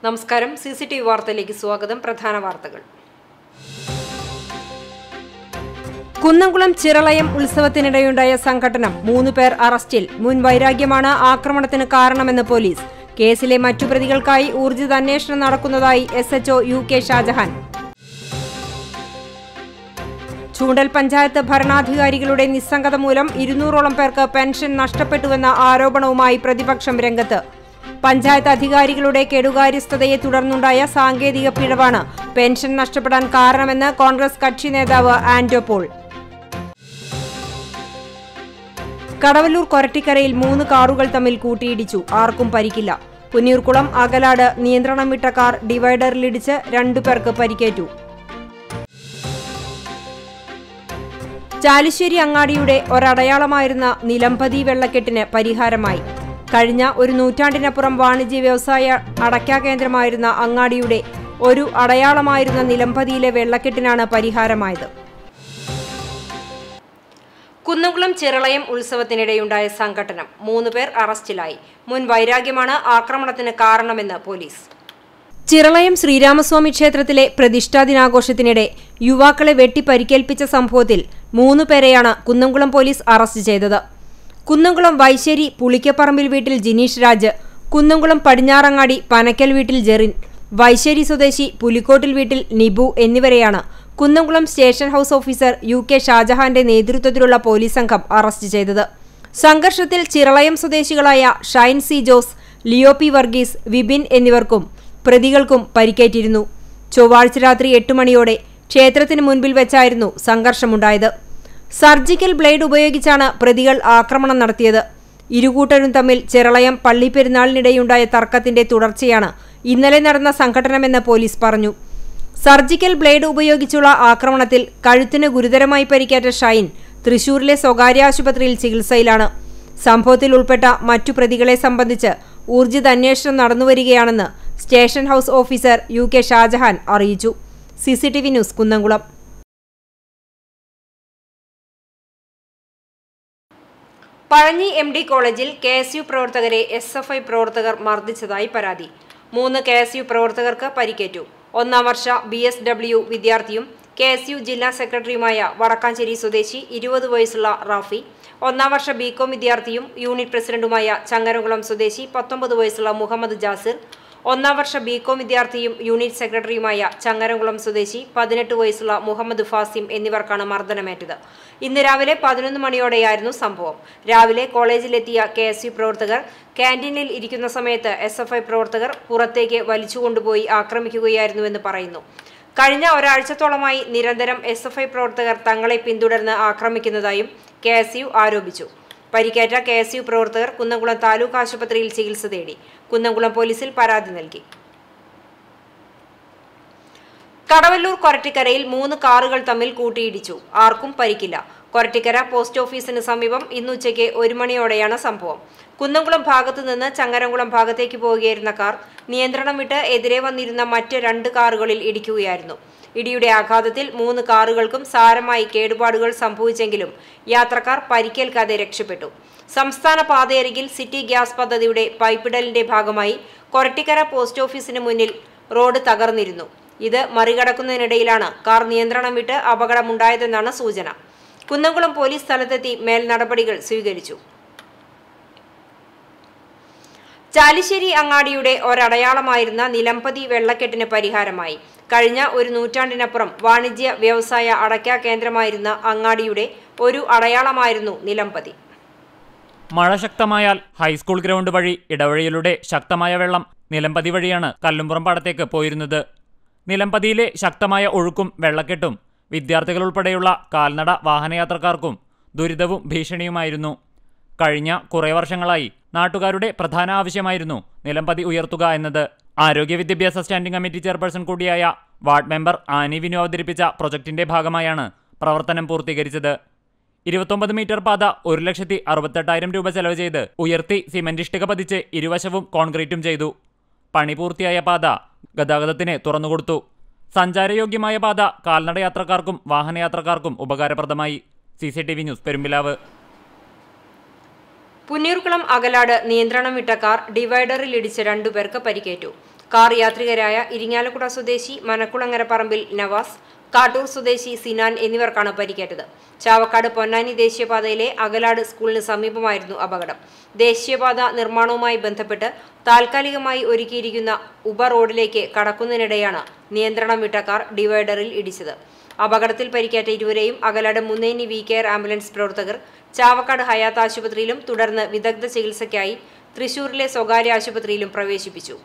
നമസ്കാരം C C T V വാർത്തയിലേക്ക് സ്വാഗതം പ്രധാന വാർത്തകൾ കുന്നംകുളം ചിറളയം ഉത്സവത്തിനിടെയുണ്ടായ സംഘടനം മൂന്ന് പേർ അറസ്റ്റിൽ മുൻ വൈരാഗ്യമാണ് ആക്രമണത്തിന് കാരണമെന്ന് പോലീസ് കേസിലെ മറ്റു പ്രതികൾക്കായി ഊർജിത അന്വേഷണം നടക്കുന്നതായി S H O U K Shajahan Choondal panchayat ഭരണാധികാരികളുടെ നിസ്സംഗത മൂലം ഇരുന്നൂറോളം പേർക്ക് പെൻഷൻ നഷ്ടപ്പെട്ടുവെന്ന ആരോപണവുമായി പ്രതിപക്ഷം രംഗത്ത് പഞ്ചായത്ത് അധികാരികളുടെ കെടുകാര്യസ്ഥതയെ തുടർന്നുണ്ടായ സാങ്കേതിക പിഴവാണ് പെൻഷൻ നഷ്ടപ്പെടാൻ കാരണമെന്ന് കോൺഗ്രസ് കക്ഷി നേതാവ് ആന്റോ പോൾ കടവല്ലൂർ കൊരട്ടിക്കരയിൽ മൂന്ന് കാറുകൾ തമ്മിൽ കൂട്ടിയിടിച്ചു ആർക്കും പരിക്കില്ല പുന്നീർകുളം അകലാട് നിയന്ത്രണം വിട്ട കാർ ഡിവൈഡറിലിടിച്ച് രണ്ടുപേർക്ക് പരിക്കേറ്റു ചാലിശ്ശേരി അങ്ങാടിയുടെ ഒരടയാളമായിരുന്ന നിലംപതി വെള്ളക്കെട്ടിന് പരിഹാരമായി കഴിഞ്ഞ ഒരു നൂറ്റാണ്ടിനപ്പുറം വാണിജ്യ വ്യവസായ അടയ്ക്കാ കേന്ദ്രമായിരുന്ന അങ്ങാടിയുടെ ഒരു അടയാളമായിരുന്ന നിലംപതിയിലെ വെള്ളക്കെട്ടിനാണ് പരിഹാരമായത് കുന്നംകുളം ചിറളയം ഉത്സവത്തിനിടെയുണ്ടായ സംഘട്ടനം മൂന്ന് പേർ അറസ്റ്റിലായി മുൻ വൈരാഗ്യമാണ് ആക്രമണത്തിന് കാരണമെന്ന് പോലീസ് ചിറളയം ശ്രീരാമസ്വാമി ക്ഷേത്രത്തിലെ പ്രതിഷ്ഠാ ദിനാഘോഷത്തിനിടെ യുവാക്കളെ വെട്ടി പരിക്കേൽപ്പിച്ച സംഭവത്തിൽ മൂന്ന് പേരെയാണ് കുന്നംകുളം പോലീസ് അറസ്റ്റ് ചെയ്തത് കുന്നംകുളം വൈശ്ശേരി പുളിക്കപ്പറമ്പിൽ വീട്ടിൽ ജിനീഷ് രാജ് കുന്നംകുളം പടിഞ്ഞാറങ്ങാടി പനക്കൽ വീട്ടിൽ ജെറിൻ വൈശ്ശേരി സ്വദേശി പുലിക്കോട്ടിൽ വീട്ടിൽ നിബു എന്നിവരെയാണ് Kunnamkulam station house officer U K ഷാജഹാന്റെ നേതൃത്വത്തിലുള്ള പോലീസ് സംഘം അറസ്റ്റ് ചെയ്തത് സംഘർഷത്തിൽ ചിറളയം സ്വദേശികളായ ഷൈൻ സി ജോസ് ലിയോ പി വർഗീസ് വിപിൻ എന്നിവർക്കും പ്രതികൾക്കും പരിക്കേറ്റിരുന്നു ചൊവ്വാഴ്ച രാത്രി എട്ട് മണിയോടെ ക്ഷേത്രത്തിന് മുൻപിൽ വെച്ചായിരുന്നു സംഘർഷമുണ്ടായത് സർജിക്കൽ ബ്ലേഡ് ഉപയോഗിച്ചാണ് പ്രതികൾ ആക്രമണം നടത്തിയത് ഇരുകൂട്ടരും തമ്മിൽ ചിറളയം പള്ളിപ്പെരുന്നാളിനിടെയുണ്ടായ തർക്കത്തിന്റെ തുടർച്ചയാണ് ഇന്നലെ നടന്ന സംഘടനമെന്ന് പോലീസ് പറഞ്ഞു സർജിക്കൽ ബ്ലേഡ് ഉപയോഗിച്ചുള്ള ആക്രമണത്തിൽ കഴുത്തിന് ഗുരുതരമായി പരിക്കേറ്റ ഷൈൻ തൃശൂരിലെ സ്വകാര്യ ആശുപത്രിയിൽ ചികിത്സയിലാണ് സംഭവത്തിൽ ഉൾപ്പെട്ട മറ്റു പ്രതികളെ സംബന്ധിച്ച് ഊർജിത അന്വേഷണം നടന്നുവരികയാണെന്ന് station house officer U K Shajahan അറിയിച്ചു CCTV news Kunnamkulam Pazhanji M D കോളേജിൽ കെ എസ് യു പ്രവർത്തകരെ എസ് എഫ് ഐ പ്രവർത്തകർ മർദ്ദിച്ചതായി പരാതി മൂന്ന് കെ എസ് യു പ്രവർത്തകർക്ക് പരിക്കേറ്റു ഒന്നാം വർഷ ബി എസ് ഡബ്ല്യു വിദ്യാർത്ഥിയും കെ എസ് യു ജില്ലാ സെക്രട്ടറിയുമായ വടക്കാഞ്ചേരി സ്വദേശി ഇരുപത് വയസ്സുള്ള റാഫി ഒന്നാം വർഷ ബികോം വിദ്യാർത്ഥിയും യൂണിറ്റ് പ്രസിഡന്റുമായ ചങ്ങരകുളം സ്വദേശി പത്തൊമ്പത് വയസ്സുള്ള മുഹമ്മദ് ജാസിർ ഒന്നാം വർഷ ബികോം വിദ്യാർത്ഥിയും യൂണിറ്റ് സെക്രട്ടറിയുമായ ചങ്ങരംകുളം സ്വദേശി പതിനെട്ട് വയസ്സുള്ള മുഹമ്മദ് ഫാസിം എന്നിവർക്കാണ് മർദ്ദനമേറ്റത് ഇന്ന് രാവിലെ പതിനൊന്ന് മണിയോടെയായിരുന്നു സംഭവം രാവിലെ കോളേജിലെത്തിയ കെ എസ് യു പ്രവർത്തകർ ക്യാൻറ്റീനിൽ ഇരിക്കുന്ന സമയത്ത് എസ് എഫ് ഐ പ്രവർത്തകർ പുറത്തേക്ക് വലിച്ചുകൊണ്ടുപോയി ആക്രമിക്കുകയായിരുന്നുവെന്ന് പറയുന്നു കഴിഞ്ഞ ഒരാഴ്ചത്തോളമായി നിരന്തരം എസ് എഫ് ഐ പ്രവർത്തകർ തങ്ങളെ പിന്തുടർന്ന് ആക്രമിക്കുന്നതായും കെ എസ് യു ആരോപിച്ചു പരിക്കേറ്റ കെ എസ് യു പ്രവർത്തകർ കുന്നംകുളം താലൂക്ക് ആശുപത്രിയിൽ ചികിത്സ തേടി കുന്നംകുളം പോലീസിൽ പരാതി നൽകി കടവല്ലൂർ കൊരട്ടിക്കരയിൽ മൂന്ന് കാറുകൾ തമ്മിൽ കൂട്ടിയിടിച്ചു ആർക്കും പരിക്കില്ല കൊരട്ടിക്കര പോസ്റ്റ് ഓഫീസിന് സമീപം ഇന്നുച്ചയ്ക്ക് ഒരു മണിയോടെയാണ് സംഭവം കുന്നംകുളം ഭാഗത്തു നിന്ന് ചങ്ങരംകുളം ഭാഗത്തേക്ക് പോവുകയായിരുന്ന കാർ നിയന്ത്രണം വിട്ട് എതിരെ വന്നിരുന്ന മറ്റ് രണ്ട് കാറുകളിൽ ഇടിക്കുകയായിരുന്നു ഇടിയുടെ ആഘാതത്തിൽ മൂന്ന് കാറുകൾക്കും സാരമായി കേടുപാടുകൾ സംഭവിച്ചെങ്കിലും യാത്രക്കാർ പരിക്കേൽക്കാതെ രക്ഷപ്പെട്ടു സംസ്ഥാന പാതയരികിൽ സിറ്റി ഗ്യാസ് പദ്ധതിയുടെ പൈപ്പിടലിന്റെ ഭാഗമായി കൊരട്ടിക്കര പോസ്റ്റ് ഓഫീസിന് മുന്നിൽ റോഡ് തകർന്നിരുന്നു ഇത് മറികടക്കുന്നതിനിടയിലാണ് കാർ നിയന്ത്രണം വിട്ട് അപകടമുണ്ടായതെന്നാണ് സൂചന കുന്നംകുളം പോലീസ് സ്ഥലത്തെത്തി മേൽ നടപടികൾ സ്വീകരിച്ചു ചാലിശ്ശേരി അങ്ങാടിയുടെ ഒരടയാളമായിരുന്ന നിലംപതി വെള്ളക്കെട്ടിന് പരിഹാരമായി കഴിഞ്ഞ ഒരു നൂറ്റാണ്ടിനപ്പുറം വാണിജ്യ വ്യവസായ അടയ്ക്കാ കേന്ദ്രമായിരുന്ന അങ്ങാടിയുടെ ഒരു അടയാളമായിരുന്നു നിലംപതി മഴ ശക്തമായാൽ ഹൈസ്കൂൾ ഗ്രൗണ്ട് വഴി ഇടവഴിയിലൂടെ ശക്തമായ വെള്ളം നിലമ്പതി വഴിയാണ് കല്ലുംപുറം പാടത്തേക്ക് പോയിരുന്നത് നിലമ്പതിയിലെ ശക്തമായ ഒഴുക്കും വെള്ളക്കെട്ടും വിദ്യാർത്ഥികൾ ഉൾപ്പെടെയുള്ള കാൽനട വാഹനയാത്രക്കാർക്കും ദുരിതവും ഭീഷണിയുമായിരുന്നു കഴിഞ്ഞ കുറേ വർഷങ്ങളായി നാട്ടുകാരുടെ പ്രധാന ആവശ്യമായിരുന്നു നിലമ്പതി ഉയർത്തുക എന്നത് ആരോഗ്യ വിദ്യാഭ്യാസ സ്റ്റാൻഡിംഗ് കമ്മിറ്റി ചെയർപേഴ്സൺ കൂടിയായ വാർഡ് മെമ്പർ ആനി വിനു അവതരിപ്പിച്ച പ്രൊജക്ടിന്റെ ഭാഗമായാണ് പ്രവർത്തനം പൂർത്തീകരിച്ചത് ഇരുപത്തൊമ്പത് മീറ്റർ പാത ഒരു ലക്ഷത്തി അറുപത്തെട്ടായിരം രൂപ ചെലവ് ചെയ്ത് ഉയർത്തി സിമന്റ് ഇഷ്ടിക പതിച്ച് ഇരുവശവും കോൺക്രീറ്റും ചെയ്തു പണി പൂർത്തിയായ പാത ഗതാഗതത്തിന് തുറന്നുകൊടുത്തു സഞ്ചാരയോഗ്യമായ പാത കാൽനട യാത്രക്കാർക്കും വാഹനയാത്രക്കാർക്കും ഉപകാരപ്രദമായി C C T V news Perumpilavu Punneerkulam Akalad നിയന്ത്രണം വിട്ട കാർ ഡിവൈഡറിൽ ഇടിച്ച് രണ്ടുപേർക്ക് പരിക്കേറ്റു കാർ യാത്രികരായ ഇരിങ്ങാലക്കുട സ്വദേശി മനക്കുളങ്ങര പറമ്പിൽ നവാസ് കാട്ടൂർ സ്വദേശി സിനാൻ എന്നിവർക്കാണ് പരിക്കേറ്റത് ചാവക്കാട് പൊന്നാനി ദേശീയപാതയിലെ അകലാട് സ്കൂളിന് സമീപമായിരുന്നു അപകടം ദേശീയപാത നിർമ്മാണവുമായി ബന്ധപ്പെട്ട് താൽക്കാലികമായി ഒരുക്കിയിരിക്കുന്ന ഉപ റോഡിലേക്ക് കടക്കുന്നതിനിടെയാണ് നിയന്ത്രണം വിട്ട കാർ ഡിവൈഡറിൽ ഇടിച്ചത് അപകടത്തിൽ പരിക്കേറ്റ ഇരുവരെയും Akalad Munneni we care ambulance പ്രവർത്തകർ ചാവക്കാട് ഹയാത്ത് ആശുപത്രിയിലും തുടർന്ന് വിദഗ്ധ ചികിത്സയ്ക്കായി തൃശൂരിലെ സ്വകാര്യ ആശുപത്രിയിലും പ്രവേശിപ്പിച്ചു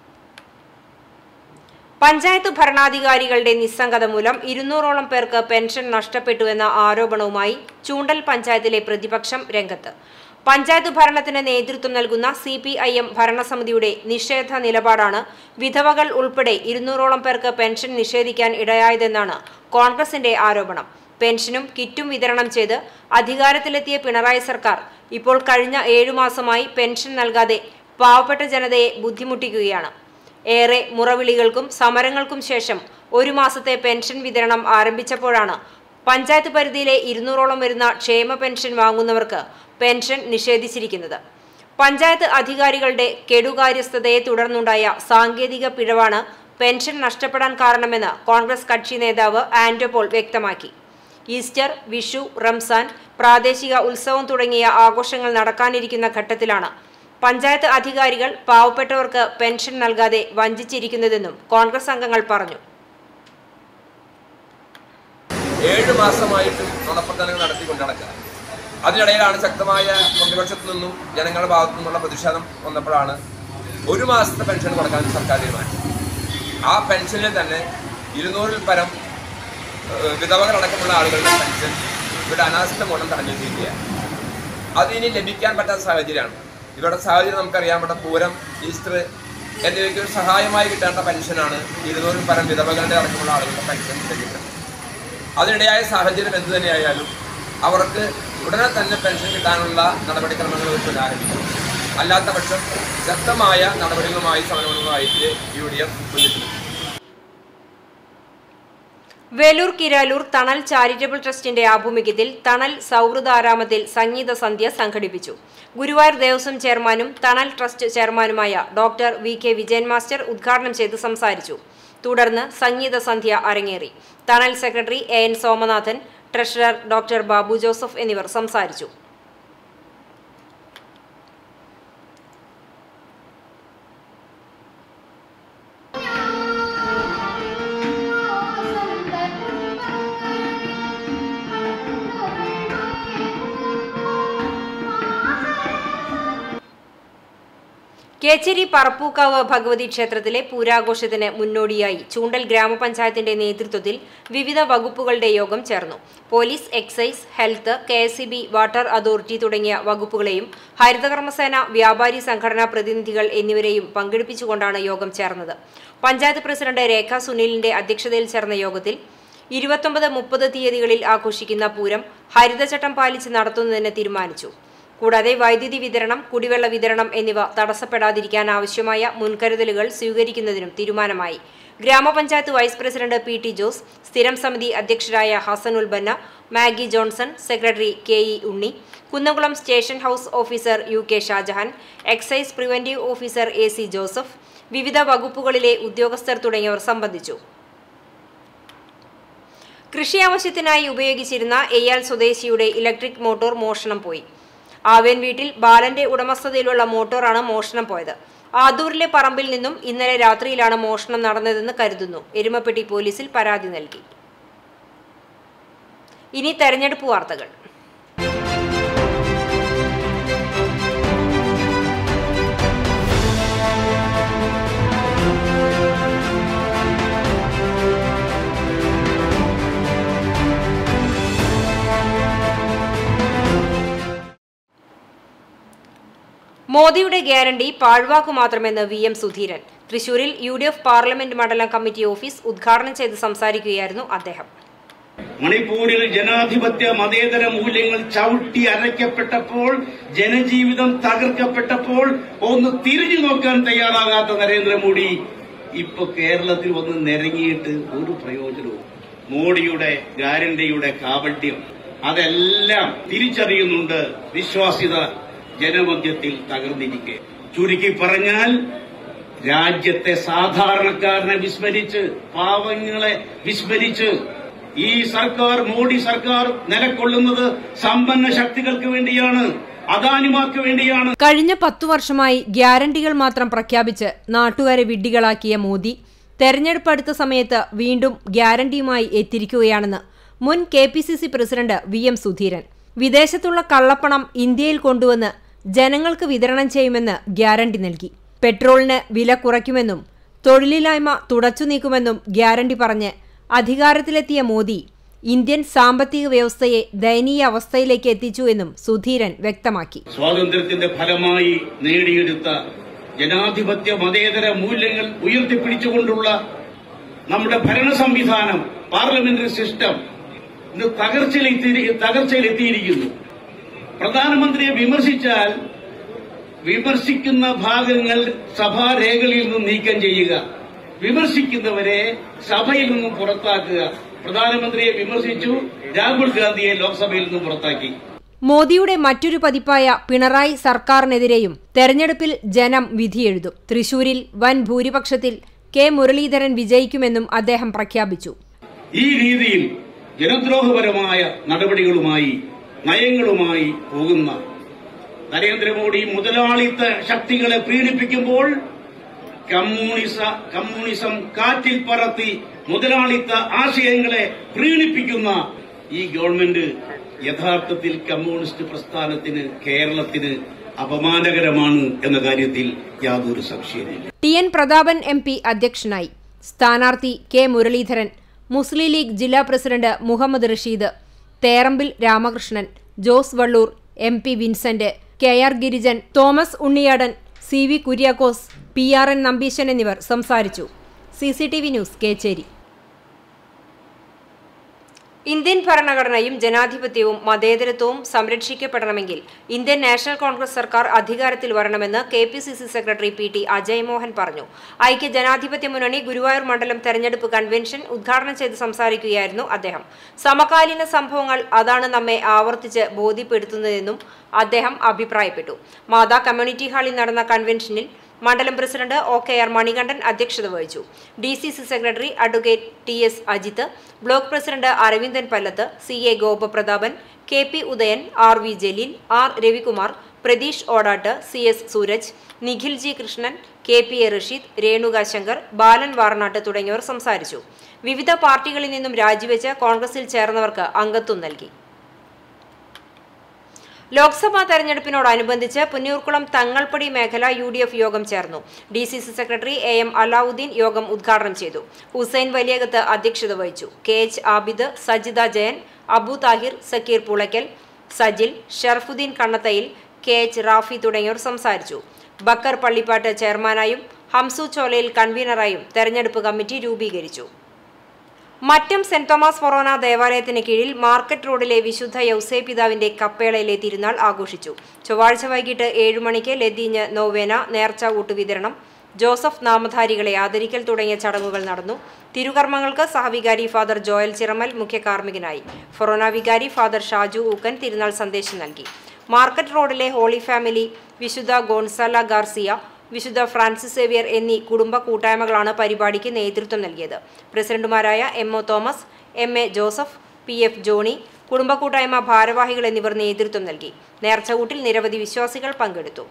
പഞ്ചായത്ത് ഭരണാധികാരികളുടെ നിസ്സംഗത മൂലം ഇരുന്നൂറോളം പേർക്ക് പെൻഷൻ നഷ്ടപ്പെട്ടുവെന്ന ആരോപണവുമായി ചൂണ്ടൽ പഞ്ചായത്തിലെ പ്രതിപക്ഷം രംഗത്ത് പഞ്ചായത്ത് ഭരണത്തിന് നേതൃത്വം നൽകുന്ന സി പി ഐ എം ഭരണസമിതിയുടെ നിഷേധ നിലപാടാണ് വിധവകൾ ഉൾപ്പെടെ ഇരുന്നൂറോളം പേർക്ക് പെൻഷൻ നിഷേധിക്കാൻ ഇടയായതെന്നാണ് കോൺഗ്രസിന്റെ ആരോപണം പെൻഷനും കിറ്റും വിതരണം ചെയ്ത് അധികാരത്തിലെത്തിയ പിണറായി സർക്കാർ ഇപ്പോൾ കഴിഞ്ഞ ഏഴു മാസമായി പെൻഷൻ നൽകാതെ പാവപ്പെട്ട ജനതയെ ബുദ്ധിമുട്ടിക്കുകയാണ് ഏറെ മുറവിളികൾക്കും സമരങ്ങൾക്കും ശേഷം ഒരു മാസത്തെ പെൻഷൻ വിതരണം ആരംഭിച്ചപ്പോഴാണ് പഞ്ചായത്ത് പരിധിയിലെ ഇരുന്നൂറോളം വരുന്ന ക്ഷേമ പെൻഷൻ വാങ്ങുന്നവർക്ക് പെൻഷൻ നിഷേധിച്ചിരിക്കുന്നത് പഞ്ചായത്ത് അധികാരികളുടെ കെടുകാര്യസ്ഥതയെ തുടർന്നുണ്ടായ സാങ്കേതിക പിഴവാണ് പെൻഷൻ നഷ്ടപ്പെടാൻ കാരണമെന്ന് കോൺഗ്രസ് കക്ഷി നേതാവ് ആന്റോപോൾ വ്യക്തമാക്കി ഈസ്റ്റർ വിഷു റംസാൻ പ്രാദേശിക ഉത്സവം തുടങ്ങിയ ആഘോഷങ്ങൾ നടക്കാനിരിക്കുന്ന ഘട്ടത്തിലാണ് പഞ്ചായത്ത് അധികാരികൾ പാവപ്പെട്ടവർക്ക് പെൻഷൻ നൽകാതെ വഞ്ചിച്ചിരിക്കുന്നതെന്നും കോൺഗ്രസ് അംഗങ്ങൾ പറഞ്ഞു ഏഴ് മാസമായിട്ടും നുണപ്രവർത്തനങ്ങൾ നടത്തിക്കൊണ്ട് നടക്കുക അതിനിടയിലാണ് ശക്തമായ പ്രതിപക്ഷത്തു നിന്നും ജനങ്ങളുടെ ഭാഗത്തു നിന്നുള്ള പ്രതിഷേധം വന്നപ്പോഴാണ് ഒരു മാസത്തെ പെൻഷൻ കൊടുക്കാൻ സർക്കാർ തീരുമാനിച്ചു ആ പെൻഷനിൽ തന്നെ ഇരുന്നൂറിൽ പരം ഏഹ്, വിധവകളടക്കമുള്ള ആളുകളുടെ പെൻഷൻ ഇവിടെ അനാസ്ഥ മൂലം തടഞ്ഞു വെച്ചിരിക്കുകയാണ് അത് ഇനി ലഭിക്കാൻ പറ്റാത്ത സാഹചര്യമാണ് ഇവരുടെ സാഹചര്യം നമുക്കറിയാം ഇവിടെ പൂരം ഈസ്റ്റർ എന്നിവയ്ക്ക് ഒരു സഹായമായി കിട്ടേണ്ട പെൻഷനാണ് ഇരുന്നൂറിൽ പരം വിധവകളുടെ അടക്കമുള്ള ആളുകളുടെ പെൻഷൻ ലഭിക്കുന്നത് അതിനിടയായ സാഹചര്യം എന്തു തന്നെയായാലും അവർക്ക് ഉടനെ തന്നെ പെൻഷൻ കിട്ടാനുള്ള നടപടിക്രമങ്ങൾ ഇപ്പോൾ ആരംഭിക്കും അല്ലാത്ത പക്ഷം ശക്തമായ നടപടികളുമായി സമരങ്ങളുമായിട്ട് യു ഡി എഫ് മുന്നിട്ടുണ്ട് വേലൂർ കിരാലൂർ തണൽ ചാരിറ്റബിൾ ട്രസ്റ്റിന്റെ ആഭിമുഖ്യത്തിൽ തണൽ സൗഹൃദാരാമത്തിൽ സംഗീത സന്ധ്യ സംഘടിപ്പിച്ചു ഗുരുവായൂർ ദേവസ്വം ചെയർമാനും തണൽ ട്രസ്റ്റ് ചെയർമാനുമായ doctor V K Vijayan master ഉദ്ഘാടനം ചെയ്ത് സംസാരിച്ചു തുടർന്ന് സംഗീത സന്ധ്യ അരങ്ങേറി Thanal secretary A N Somanathan treasurer doctor Babu Joseph എന്നിവർ സംസാരിച്ചു കേച്ചേരി പറപ്പൂക്കാവ് ഭഗവതി ക്ഷേത്രത്തിലെ പൂരാഘോഷത്തിന് മുന്നോടിയായി ചൂണ്ടൽ ഗ്രാമപഞ്ചായത്തിന്റെ നേതൃത്വത്തിൽ വിവിധ വകുപ്പുകളുടെ യോഗം ചേർന്നു police excise health K water authority തുടങ്ങിയ വകുപ്പുകളെയും ഹരിതകർമ്മസേന വ്യാപാരി സംഘടനാ പ്രതിനിധികൾ എന്നിവരെയും പങ്കെടുപ്പിച്ചുകൊണ്ടാണ് യോഗം ചേർന്നത് പഞ്ചായത്ത് പ്രസിഡന്റ് രേഖ സുനിലിന്റെ അധ്യക്ഷതയിൽ ചേർന്ന യോഗത്തിൽ ഇരുപത്തൊമ്പത് മുപ്പത് തീയതികളിൽ ആഘോഷിക്കുന്ന പൂരം ഹരിതചട്ടം പാലിച്ച് നടത്തുന്നതിന് തീരുമാനിച്ചു കൂടാതെ വൈദ്യുതി വിതരണം കുടിവെള്ള വിതരണം എന്നിവ തടസ്സപ്പെടാതിരിക്കാൻ ആവശ്യമായ മുൻകരുതലുകൾ സ്വീകരിക്കുന്നതിനും തീരുമാനമായി ഗ്രാമപഞ്ചായത്ത് vice president P T Jose സ്ഥിരം സമിതി അധ്യക്ഷരായ ഹസൻ ഉൽബന്ന Maggie Johnson secretary K E Unni Kunnamkulam station house officer U K Shajahan excise preventive officer A C Joseph വിവിധ വകുപ്പുകളിലെ ഉദ്യോഗസ്ഥർ തുടങ്ങിയവർ സംബന്ധിച്ചു കൃഷി ആവശ്യത്തിനായി ഉപയോഗിച്ചിരുന്ന എയ്യാൽ സ്വദേശിയുടെ ഇലക്ട്രിക് മോട്ടോർ മോഷണം പോയി ആവേൻ വീട്ടിൽ ബാലന്റെ ഉടമസ്ഥതയിലുള്ള മോട്ടോറാണ് മോഷണം പോയത് ആദൂരിലെ പറമ്പിൽ നിന്നും ഇന്നലെ രാത്രിയിലാണ് മോഷണം നടന്നതെന്ന് കരുതുന്നു എരുമപ്പെട്ടി പോലീസിൽ പരാതി നൽകി ഇനി തെരഞ്ഞെടുപ്പ് വാർത്തകൾ മോദിയുടെ ഗ്യാരണ്ടി പാഴ്വാക്കു മാത്രമെന്ന് വി എം സുധീരൻ തൃശൂരിൽ യു ഡി എഫ് പാർലമെന്റ് മണ്ഡലം കമ്മിറ്റി ഓഫീസ് ഉദ്ഘാടനം ചെയ്ത് സംസാരിക്കുകയായിരുന്നു അദ്ദേഹം മണിപ്പൂരിൽ ജനാധിപത്യ മതേതര മൂല്യങ്ങൾ ചവിട്ടി അരയ്ക്കപ്പെട്ടപ്പോൾ ജനജീവിതം തകർക്കപ്പെട്ടപ്പോൾ ഒന്ന് തിരിഞ്ഞു നോക്കാൻ തയ്യാറാകാത്ത നരേന്ദ്രമോദി ഇപ്പൊ കേരളത്തിൽ വന്ന് നിരങ്ങിയിട്ട് ഒരു പ്രയോജനവും മോഡിയുടെ ഗ്യാരണ്ടിയുടെ കാപട്യം അതെല്ലാം തിരിച്ചറിയുന്നുണ്ട് വിശ്വാസ്യത ജനമധ്യത്തിൽ തകർന്നിരിക്കെ ചുരുക്കി പറഞ്ഞാൽ രാജ്യത്തെ സാധാരണക്കാരനെ വിസ്മരിച്ച് പാവങ്ങളെ വിസ്മരിച്ച് ഈ സർക്കാർ മോഡി സർക്കാർ നിലകൊള്ളുന്നത് സമ്പന്ന ശക്തികൾക്ക് വേണ്ടിയാണ് അദാനിമാർക്ക് വേണ്ടിയാണ് കഴിഞ്ഞ പത്തു വർഷമായി ഗ്യാരണ്ടികൾ മാത്രം പ്രഖ്യാപിച്ച് നാട്ടുകാരെ വിഡ്ഢികളാക്കിയ മോദി തെരഞ്ഞെടുപ്പ് അടുത്ത സമയത്ത് വീണ്ടും ഗ്യാരണ്ടിയുമായി എത്തിയിരിക്കുകയാണെന്ന് മുൻ K P C C president V M Sudheeran വിദേശത്തുള്ള കള്ളപ്പണം ഇന്ത്യയിൽ കൊണ്ടുവന്ന് ജനങ്ങൾക്ക് വിതരണം ചെയ്യുമെന്ന് ഗ്യാരണ്ടി നൽകി പെട്രോളിന് വില കുറയ്ക്കുമെന്നും തൊഴിലില്ലായ്മ തുടച്ചു നീക്കുമെന്നും ഗ്യാരണ്ടി പറഞ്ഞ് അധികാരത്തിലെത്തിയ മോദി ഇന്ത്യൻ സാമ്പത്തിക വ്യവസ്ഥയെ ദയനീയ അവസ്ഥയിലേക്ക് എത്തിച്ചു എന്നും സുധീരൻ വ്യക്തമാക്കി സ്വാതന്ത്ര്യത്തിന്റെ ഫലമായി നേടിയെടുത്ത ജനാധിപത്യ മതേതര മൂല്യങ്ങൾ ഉയർത്തിപ്പിടിച്ചുകൊണ്ടുള്ള നമ്മുടെ ഭരണ സംവിധാനം പാർലമെന്ററി സിസ്റ്റം ഇന്ന് തകർച്ചയിലെത്തി തകർച്ചയിലെത്തിയിരിക്കുന്നു പ്രധാനമന്ത്രിയെ വിമർശിച്ചാൽ വിമർശിക്കുന്ന ഭാഗങ്ങൾ സഭാരേഖകളിൽ നിന്നും നീക്കം ചെയ്യുക വിമർശിക്കുന്നവരെ സഭയിൽ നിന്നും പുറത്താക്കുക പ്രധാനമന്ത്രിയെ വിമർശിച്ചു രാഹുൽ ഗാന്ധിയെ ലോക്സഭയിൽ നിന്നും പുറത്താക്കി മോദിയുടെ മറ്റൊരു പതിപ്പായ പിണറായി സർക്കാരിനെതിരെയും തെരഞ്ഞെടുപ്പിൽ ജനം വിധിയെഴുതും തൃശൂരിൽ വൻ ഭൂരിപക്ഷത്തിൽ കെ മുരളീധരൻ വിജയിക്കുമെന്നും അദ്ദേഹം പ്രഖ്യാപിച്ചു ഈ രീതിയിൽ ജനദ്രോഹപരമായ നടപടികളുമായി നയങ്ങളുമായി പോകുന്ന നരേന്ദ്രമോദി മുതലാളിത്ത ശക്തികളെ പീഡിപ്പിക്കുമ്പോൾ കമ്മ്യൂണിസ കമ്മ്യൂണിസം കാറ്റിൽ പറത്തി മുതലാളിത്ത ആശയങ്ങളെ പ്രീണിപ്പിക്കുന്ന ഈ ഗവൺമെന്റ് യഥാർത്ഥത്തിൽ കമ്മ്യൂണിസ്റ്റ് പ്രസ്ഥാനത്തിന് കേരളത്തിന് അപമാനകരമാണ് എന്ന കാര്യത്തിൽ യാതൊരു സംശയമില്ല T N Prathapan M P അധ്യക്ഷനായി സ്ഥാനാർത്ഥി കെ മുരളീധരൻ മുസ്ലിം ലീഗ് ജില്ലാ പ്രസിഡന്റ് Muhammad Rasheed Therambil Ramakrishnan Jose Vallur M P Vincent K R Girijan Thomas Unniyadan C V Kuriakose P R N Nambeesan എന്നിവർ സംസാരിച്ചു C C T V news Kechery Indian ഭരണഘടനയും ജനാധിപത്യവും മതേതരത്വവും സംരക്ഷിക്കപ്പെടണമെങ്കിൽ ഇന്ത്യൻ നാഷണൽ കോൺഗ്രസ് സർക്കാർ അധികാരത്തിൽ വരണമെന്ന് K P C C secretary P T Ajay Mohan പറഞ്ഞു ഐക്യ ജനാധിപത്യ മുന്നണി ഗുരുവായൂർ മണ്ഡലം തെരഞ്ഞെടുപ്പ് കൺവെൻഷൻ ഉദ്ഘാടനം ചെയ്ത് സംസാരിക്കുകയായിരുന്നു അദ്ദേഹം സമകാലീന സംഭവങ്ങൾ അതാണ് നമ്മെ ആവർത്തിച്ച് ബോധ്യപ്പെടുത്തുന്നതെന്നും അദ്ദേഹം അഭിപ്രായപ്പെട്ടു മാതാ കമ്മ്യൂണിറ്റി ഹാളിൽ നടന്ന കൺവെൻഷനിൽ മണ്ഡലം president O K R Manikandan അധ്യക്ഷത വഹിച്ചു D C C secretary advocate T S Ajith block president Aravindan Pallath C A Gopaprathapan K P Udayan R V Jaleel R Ravikumar Pratheesh Odatt C S Sooraj Nikhil G Krishnan K P A Rasheed Renuka Shankar Balan Varnatt തുടങ്ങിയവർ സംസാരിച്ചു വിവിധ പാർട്ടികളിൽ നിന്നും രാജിവെച്ച് കോൺഗ്രസിൽ ചേർന്നവർക്ക് അംഗത്വം നൽകി ലോക്സഭാ തെരഞ്ഞെടുപ്പിനോടനുബന്ധിച്ച് പുന്നൂർക്കുളം തങ്ങൾപ്പടി മേഖല യു ഡി എഫ് യോഗം ചേർന്നു D C C secretary A M Alavudheen യോഗം ഉദ്ഘാടനം ചെയ്തു ഹുസൈൻ വലിയകത്ത് അധ്യക്ഷത വഹിച്ചു K H Abid Sajitha Jayan Abu Thahir Sakkeer Pulaykkal Sajil Sharafudheen Kannathayil K H Rafi തുടങ്ങിയവർ സംസാരിച്ചു ബക്കർ പള്ളിപ്പാട്ട് ചെയർമാനായും ഹംസു ചോലയിൽ കൺവീനറായും തെരഞ്ഞെടുപ്പ് കമ്മിറ്റി രൂപീകരിച്ചു മറ്റം സെന്റ് തോമസ് ഫൊറോന ദേവാലയത്തിന് കീഴിൽ മാർക്കറ്റ് റോഡിലെ വിശുദ്ധ യൗസേ പിതാവിന്റെ കപ്പേളയിലെ തിരുനാൾ ആഘോഷിച്ചു ചൊവ്വാഴ്ച വൈകിട്ട് ഏഴു മണിക്ക് ലതീഞ്ഞ് നോവേന നേർച്ച ഊട്ടുവിതരണം ജോസഫ് നാമധാരികളെ ആദരിക്കൽ തുടങ്ങിയ ചടങ്ങുകൾ നടന്നു തിരുകർമ്മങ്ങൾക്ക് സഹവികാരി ഫാദർ ജോയൽ ചിറമൽ മുഖ്യ കാർമ്മികനായി ഫൊറോന വികാരി ഫാദർ ഷാജു ഊക്കൻ തിരുനാൾ സന്ദേശം നൽകി മാർക്കറ്റ് റോഡിലെ ഹോളി ഫാമിലി വിശുദ്ധ ഗോൺസാല ഗാർസിയ വിശുദ്ധ ഫ്രാൻസിസ് സേവിയർ എന്നീ കുടുംബ കൂട്ടായ്മകളാണ് പരിപാടിക്ക് നേതൃത്വം നൽകിയത് പ്രസിഡന്റുമാരായ M O Thomas M A Joseph P F Johnny കുടുംബ കൂട്ടായ്മ ഭാരവാഹികൾ എന്നിവർ നേതൃത്വം നൽകി നേർച്ചകൂട്ടിൽ നിരവധി വിശ്വാസികൾ പങ്കെടുത്തു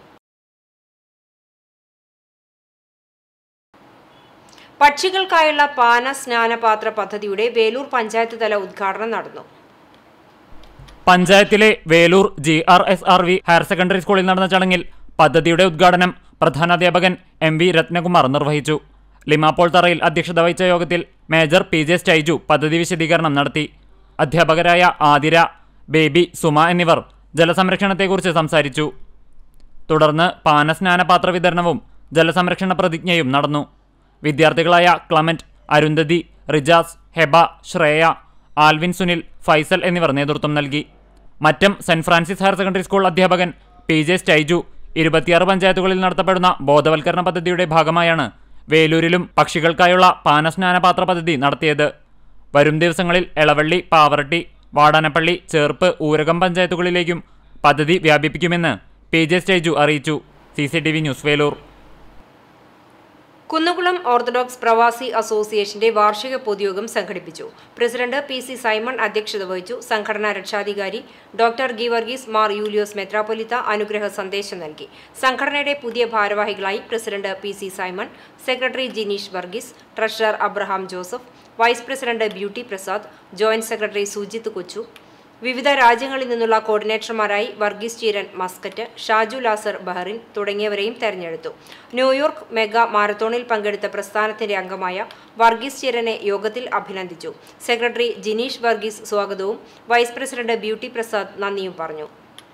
പക്ഷികൾക്കായുള്ള പാന സ്നാനപാത്ര പദ്ധതിയുടെ വേലൂർ പഞ്ചായത്ത് തല ഉദ്ഘാടനം നടന്നു പഞ്ചായത്തിലെ Velur G R S R V higher secondary സ്കൂളിൽ നടന്ന ചടങ്ങിൽ പദ്ധതിയുടെ ഉദ്ഘാടനം പ്രധാനാധ്യാപകൻ എം വി രത്നകുമാർ നിർവഹിച്ചു ലിമാപ്പോൾ തറയിൽ അധ്യക്ഷത വഹിച്ച യോഗത്തിൽ മേജർ പി ജെ സ്റ്റൈജു പദ്ധതി വിശദീകരണം നടത്തി അധ്യാപകരായ ആതിര ബേബി സുമ എന്നിവർ ജലസംരക്ഷണത്തെക്കുറിച്ച് സംസാരിച്ചു തുടർന്ന് പാനസ്നാനപാത്ര വിതരണവും ജലസംരക്ഷണ പ്രതിജ്ഞയും നടന്നു വിദ്യാർത്ഥികളായ ക്ലമന്റ് അരുന്ധതി റിജാസ് ഹെബ ശ്രേയ ആൽവിൻ സുനിൽ ഫൈസൽ എന്നിവർ നേതൃത്വം നൽകി Mattam saint Francis higher secondary school അധ്യാപകൻ പി ജെ സ്റ്റൈജു ഇരുപത്തിയാറ് പഞ്ചായത്തുകളിൽ നടത്തപ്പെടുന്ന ബോധവൽക്കരണ പദ്ധതിയുടെ ഭാഗമായാണ് വേലൂരിലും പക്ഷികൾക്കായുള്ള പാനസ്നാനപാത്ര പദ്ധതി നടത്തിയത് വരും ദിവസങ്ങളിൽ എളവള്ളി പാവറട്ടി വാടാനപ്പള്ളി ചേർപ്പ് ഊരകം പഞ്ചായത്തുകളിലേക്കും പദ്ധതി വ്യാപിപ്പിക്കുമെന്ന് പി ജെ സ്റ്റേജു അറിയിച്ചു C C T V news Velur Kunnamkulam orthodox Pravasi അസോസിയേഷന്റെ വാർഷിക പൊതുയോഗം സംഘടിപ്പിച്ചു പ്രസിഡന്റ് പി സി സൈമൺ അധ്യക്ഷത വഹിച്ചു സംഘടനാ രക്ഷാധികാരി ഡോക്ടർ ഗീവർഗീസ് മാർ യൂലിയോസ് മെത്രാപ്പൊലിത്ത അനുഗ്രഹ സന്ദേശം നൽകി സംഘടനയുടെ പുതിയ ഭാരവാഹികളായി president P C Simon secretary Jineesh Varghese treasurer Abraham Joseph vice president Beauty Prasad joint secretary Sujith Kochu വിവിധ രാജ്യങ്ങളിൽ നിന്നുള്ള കോർഡിനേറ്റർമാരായി വർഗീസ് ചീരൻ മസ്കറ്റ് ഷാജു ലാസർ ബഹറിൻ തുടങ്ങിയവരെയും തെരഞ്ഞെടുത്തു ന്യൂയോർക്ക് മെഗാ മാരത്തോണിൽ പങ്കെടുത്ത പ്രസ്ഥാനത്തിന്റെ അംഗമായ വർഗീസ് ചീരനെ യോഗത്തിൽ അഭിനന്ദിച്ചു സെക്രട്ടറി ജിനീഷ് വർഗീസ് സ്വാഗതവും വൈസ് പ്രസിഡന്റ് ബ്യൂട്ടി പ്രസാദ് നന്ദിയും പറഞ്ഞു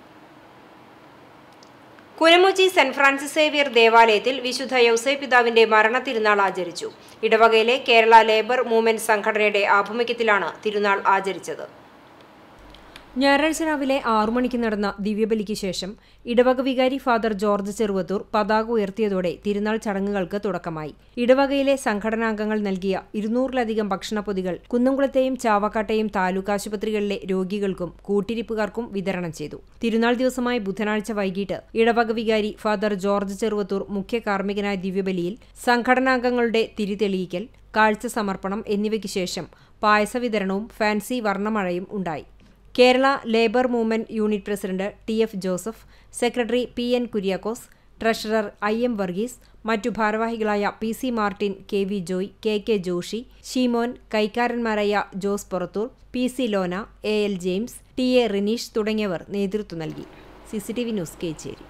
കുരമുച്ചി സെന്റ് ഫ്രാൻസിസ് സേവിയർ ദേവാലയത്തിൽ വിശുദ്ധ യൗസേ പിതാവിന്റെ മരണ തിരുനാൾ ആചരിച്ചു ഇടവകയിലെ കേരള ലേബർ മൂവ്മെന്റ് സംഘടനയുടെ ആഭിമുഖ്യത്തിലാണ് തിരുനാൾ ആചരിച്ചത് ഞായറാഴ്ച രാവിലെ ആറു മണിക്ക് നടന്ന ദിവ്യബലിക്ക് ശേഷം ഇടവക വികാരി ഫാദർ ജോർജ് ചെറുവത്തൂർ പതാക ഉയർത്തിയതോടെ തിരുനാൾ ചടങ്ങുകൾക്ക് തുടക്കമായി ഇടവകയിലെ സംഘടനാംഗങ്ങൾ നൽകിയ ഇരുന്നൂറിലധികം ഭക്ഷണപ്പൊതികൾ കുന്നംകുളത്തെയും ചാവക്കാട്ടെയും താലൂക്ക് ആശുപത്രികളിലെ രോഗികൾക്കും കൂട്ടിരിപ്പുകാർക്കും വിതരണം ചെയ്തു തിരുനാൾ ദിവസമായ ബുധനാഴ്ച വൈകിട്ട് ഇടവക വികാരി ഫാദർ ജോർജ് ചെറുവത്തൂർ മുഖ്യ കാർമ്മികനായ ദിവ്യബലിയിൽ സംഘടനാംഗങ്ങളുടെ തിരിതെളിയിക്കൽ കാഴ്ച സമർപ്പണം എന്നിവയ്ക്ക് ശേഷം പായസ വിതരണവും ഫാൻസി വർണ്ണമഴയും ഉണ്ടായി Kerala labour movement unit president T F Joseph secretary P N Kuriakose treasurer I M Varghese മറ്റു ഭാരവാഹികളായ P C Martin K V Joy K K Joshy Sheemon കൈക്കാരന്മാരായ Jose Porathur P C Lona A L James T A Rineesh തുടങ്ങിയവർ നേതൃത്വം നൽകി സിസിടിവി ന്യൂസ് കേച്ചേരി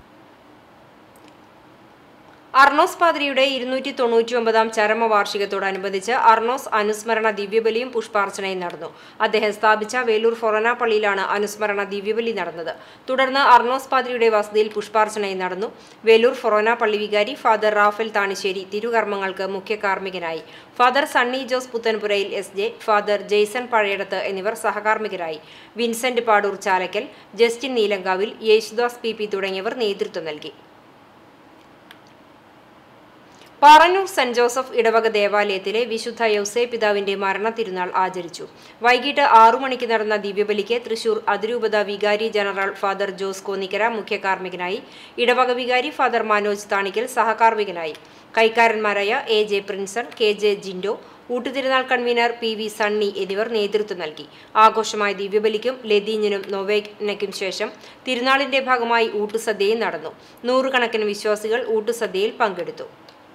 അർണോസ് പാദ്രിയുടെ ഇരുന്നൂറ്റി തൊണ്ണൂറ്റി ഒമ്പതാം ചരമവാർഷികത്തോടനുബന്ധിച്ച് അർണോസ് അനുസ്മരണ ദിവ്യബലിയും പുഷ്പാർച്ചനയും നടന്നു അദ്ദേഹം സ്ഥാപിച്ച വേലൂർ ഫൊറോന പള്ളിയിലാണ് അനുസ്മരണ ദിവ്യബലി നടന്നത് തുടർന്ന് അർണോസ് പാദ്രിയുടെ വസതിയിൽ പുഷ്പാർച്ചനയും നടന്നു വേലൂർ ഫൊറോന പള്ളി വികാരി ഫാദർ റാഫേൽ താണിശ്ശേരി തിരുകർമ്മങ്ങൾക്ക് മുഖ്യ കാർമ്മികനായി father Sunny Jose Puthenpurayil S J father Jaison Pazhayidath എന്നിവർ സഹകാർമ്മികരായി Vincent Padoor Chalakkal Justin Neelankavil Yesudas P P തുടങ്ങിയവർ നേതൃത്വം നൽകി പാറന്നൂർ സെന്റ് ജോസഫ് ഇടവക ദേവാലയത്തിലെ വിശുദ്ധ യൗസേ പിതാവിന്റെ മരണ തിരുനാൾ ആചരിച്ചു വൈകിട്ട് ആറു മണിക്ക് നടന്ന ദിവ്യബലിക്ക് തൃശൂർ അതിരൂപത വികാരി ജനറൽ ഫാദർ ജോസ് കോന്നിക്കര മുഖ്യ കാർമ്മികനായി ഇടവക വികാരി ഫാദർ മനോജ് താണിക്കൽ സഹകാർമ്മികനായി കൈക്കാരന്മാരായ A J Prinson K J Jindo ഊട്ടുതിരുനാൾ കൺവീനർ പി വി സണ്ണി എന്നിവർ നേതൃത്വം നൽകി ആഘോഷമായ ദിവ്യബലിക്കും ലതീഞ്ഞിനും നൊവേനയ്ക്കും ശേഷം തിരുനാളിന്റെ ഭാഗമായി ഊട്ടുസദ്യയും നടന്നു നൂറുകണക്കിന് വിശ്വാസികൾ ഊട്ടുസദ്യയിൽ പങ്കെടുത്തു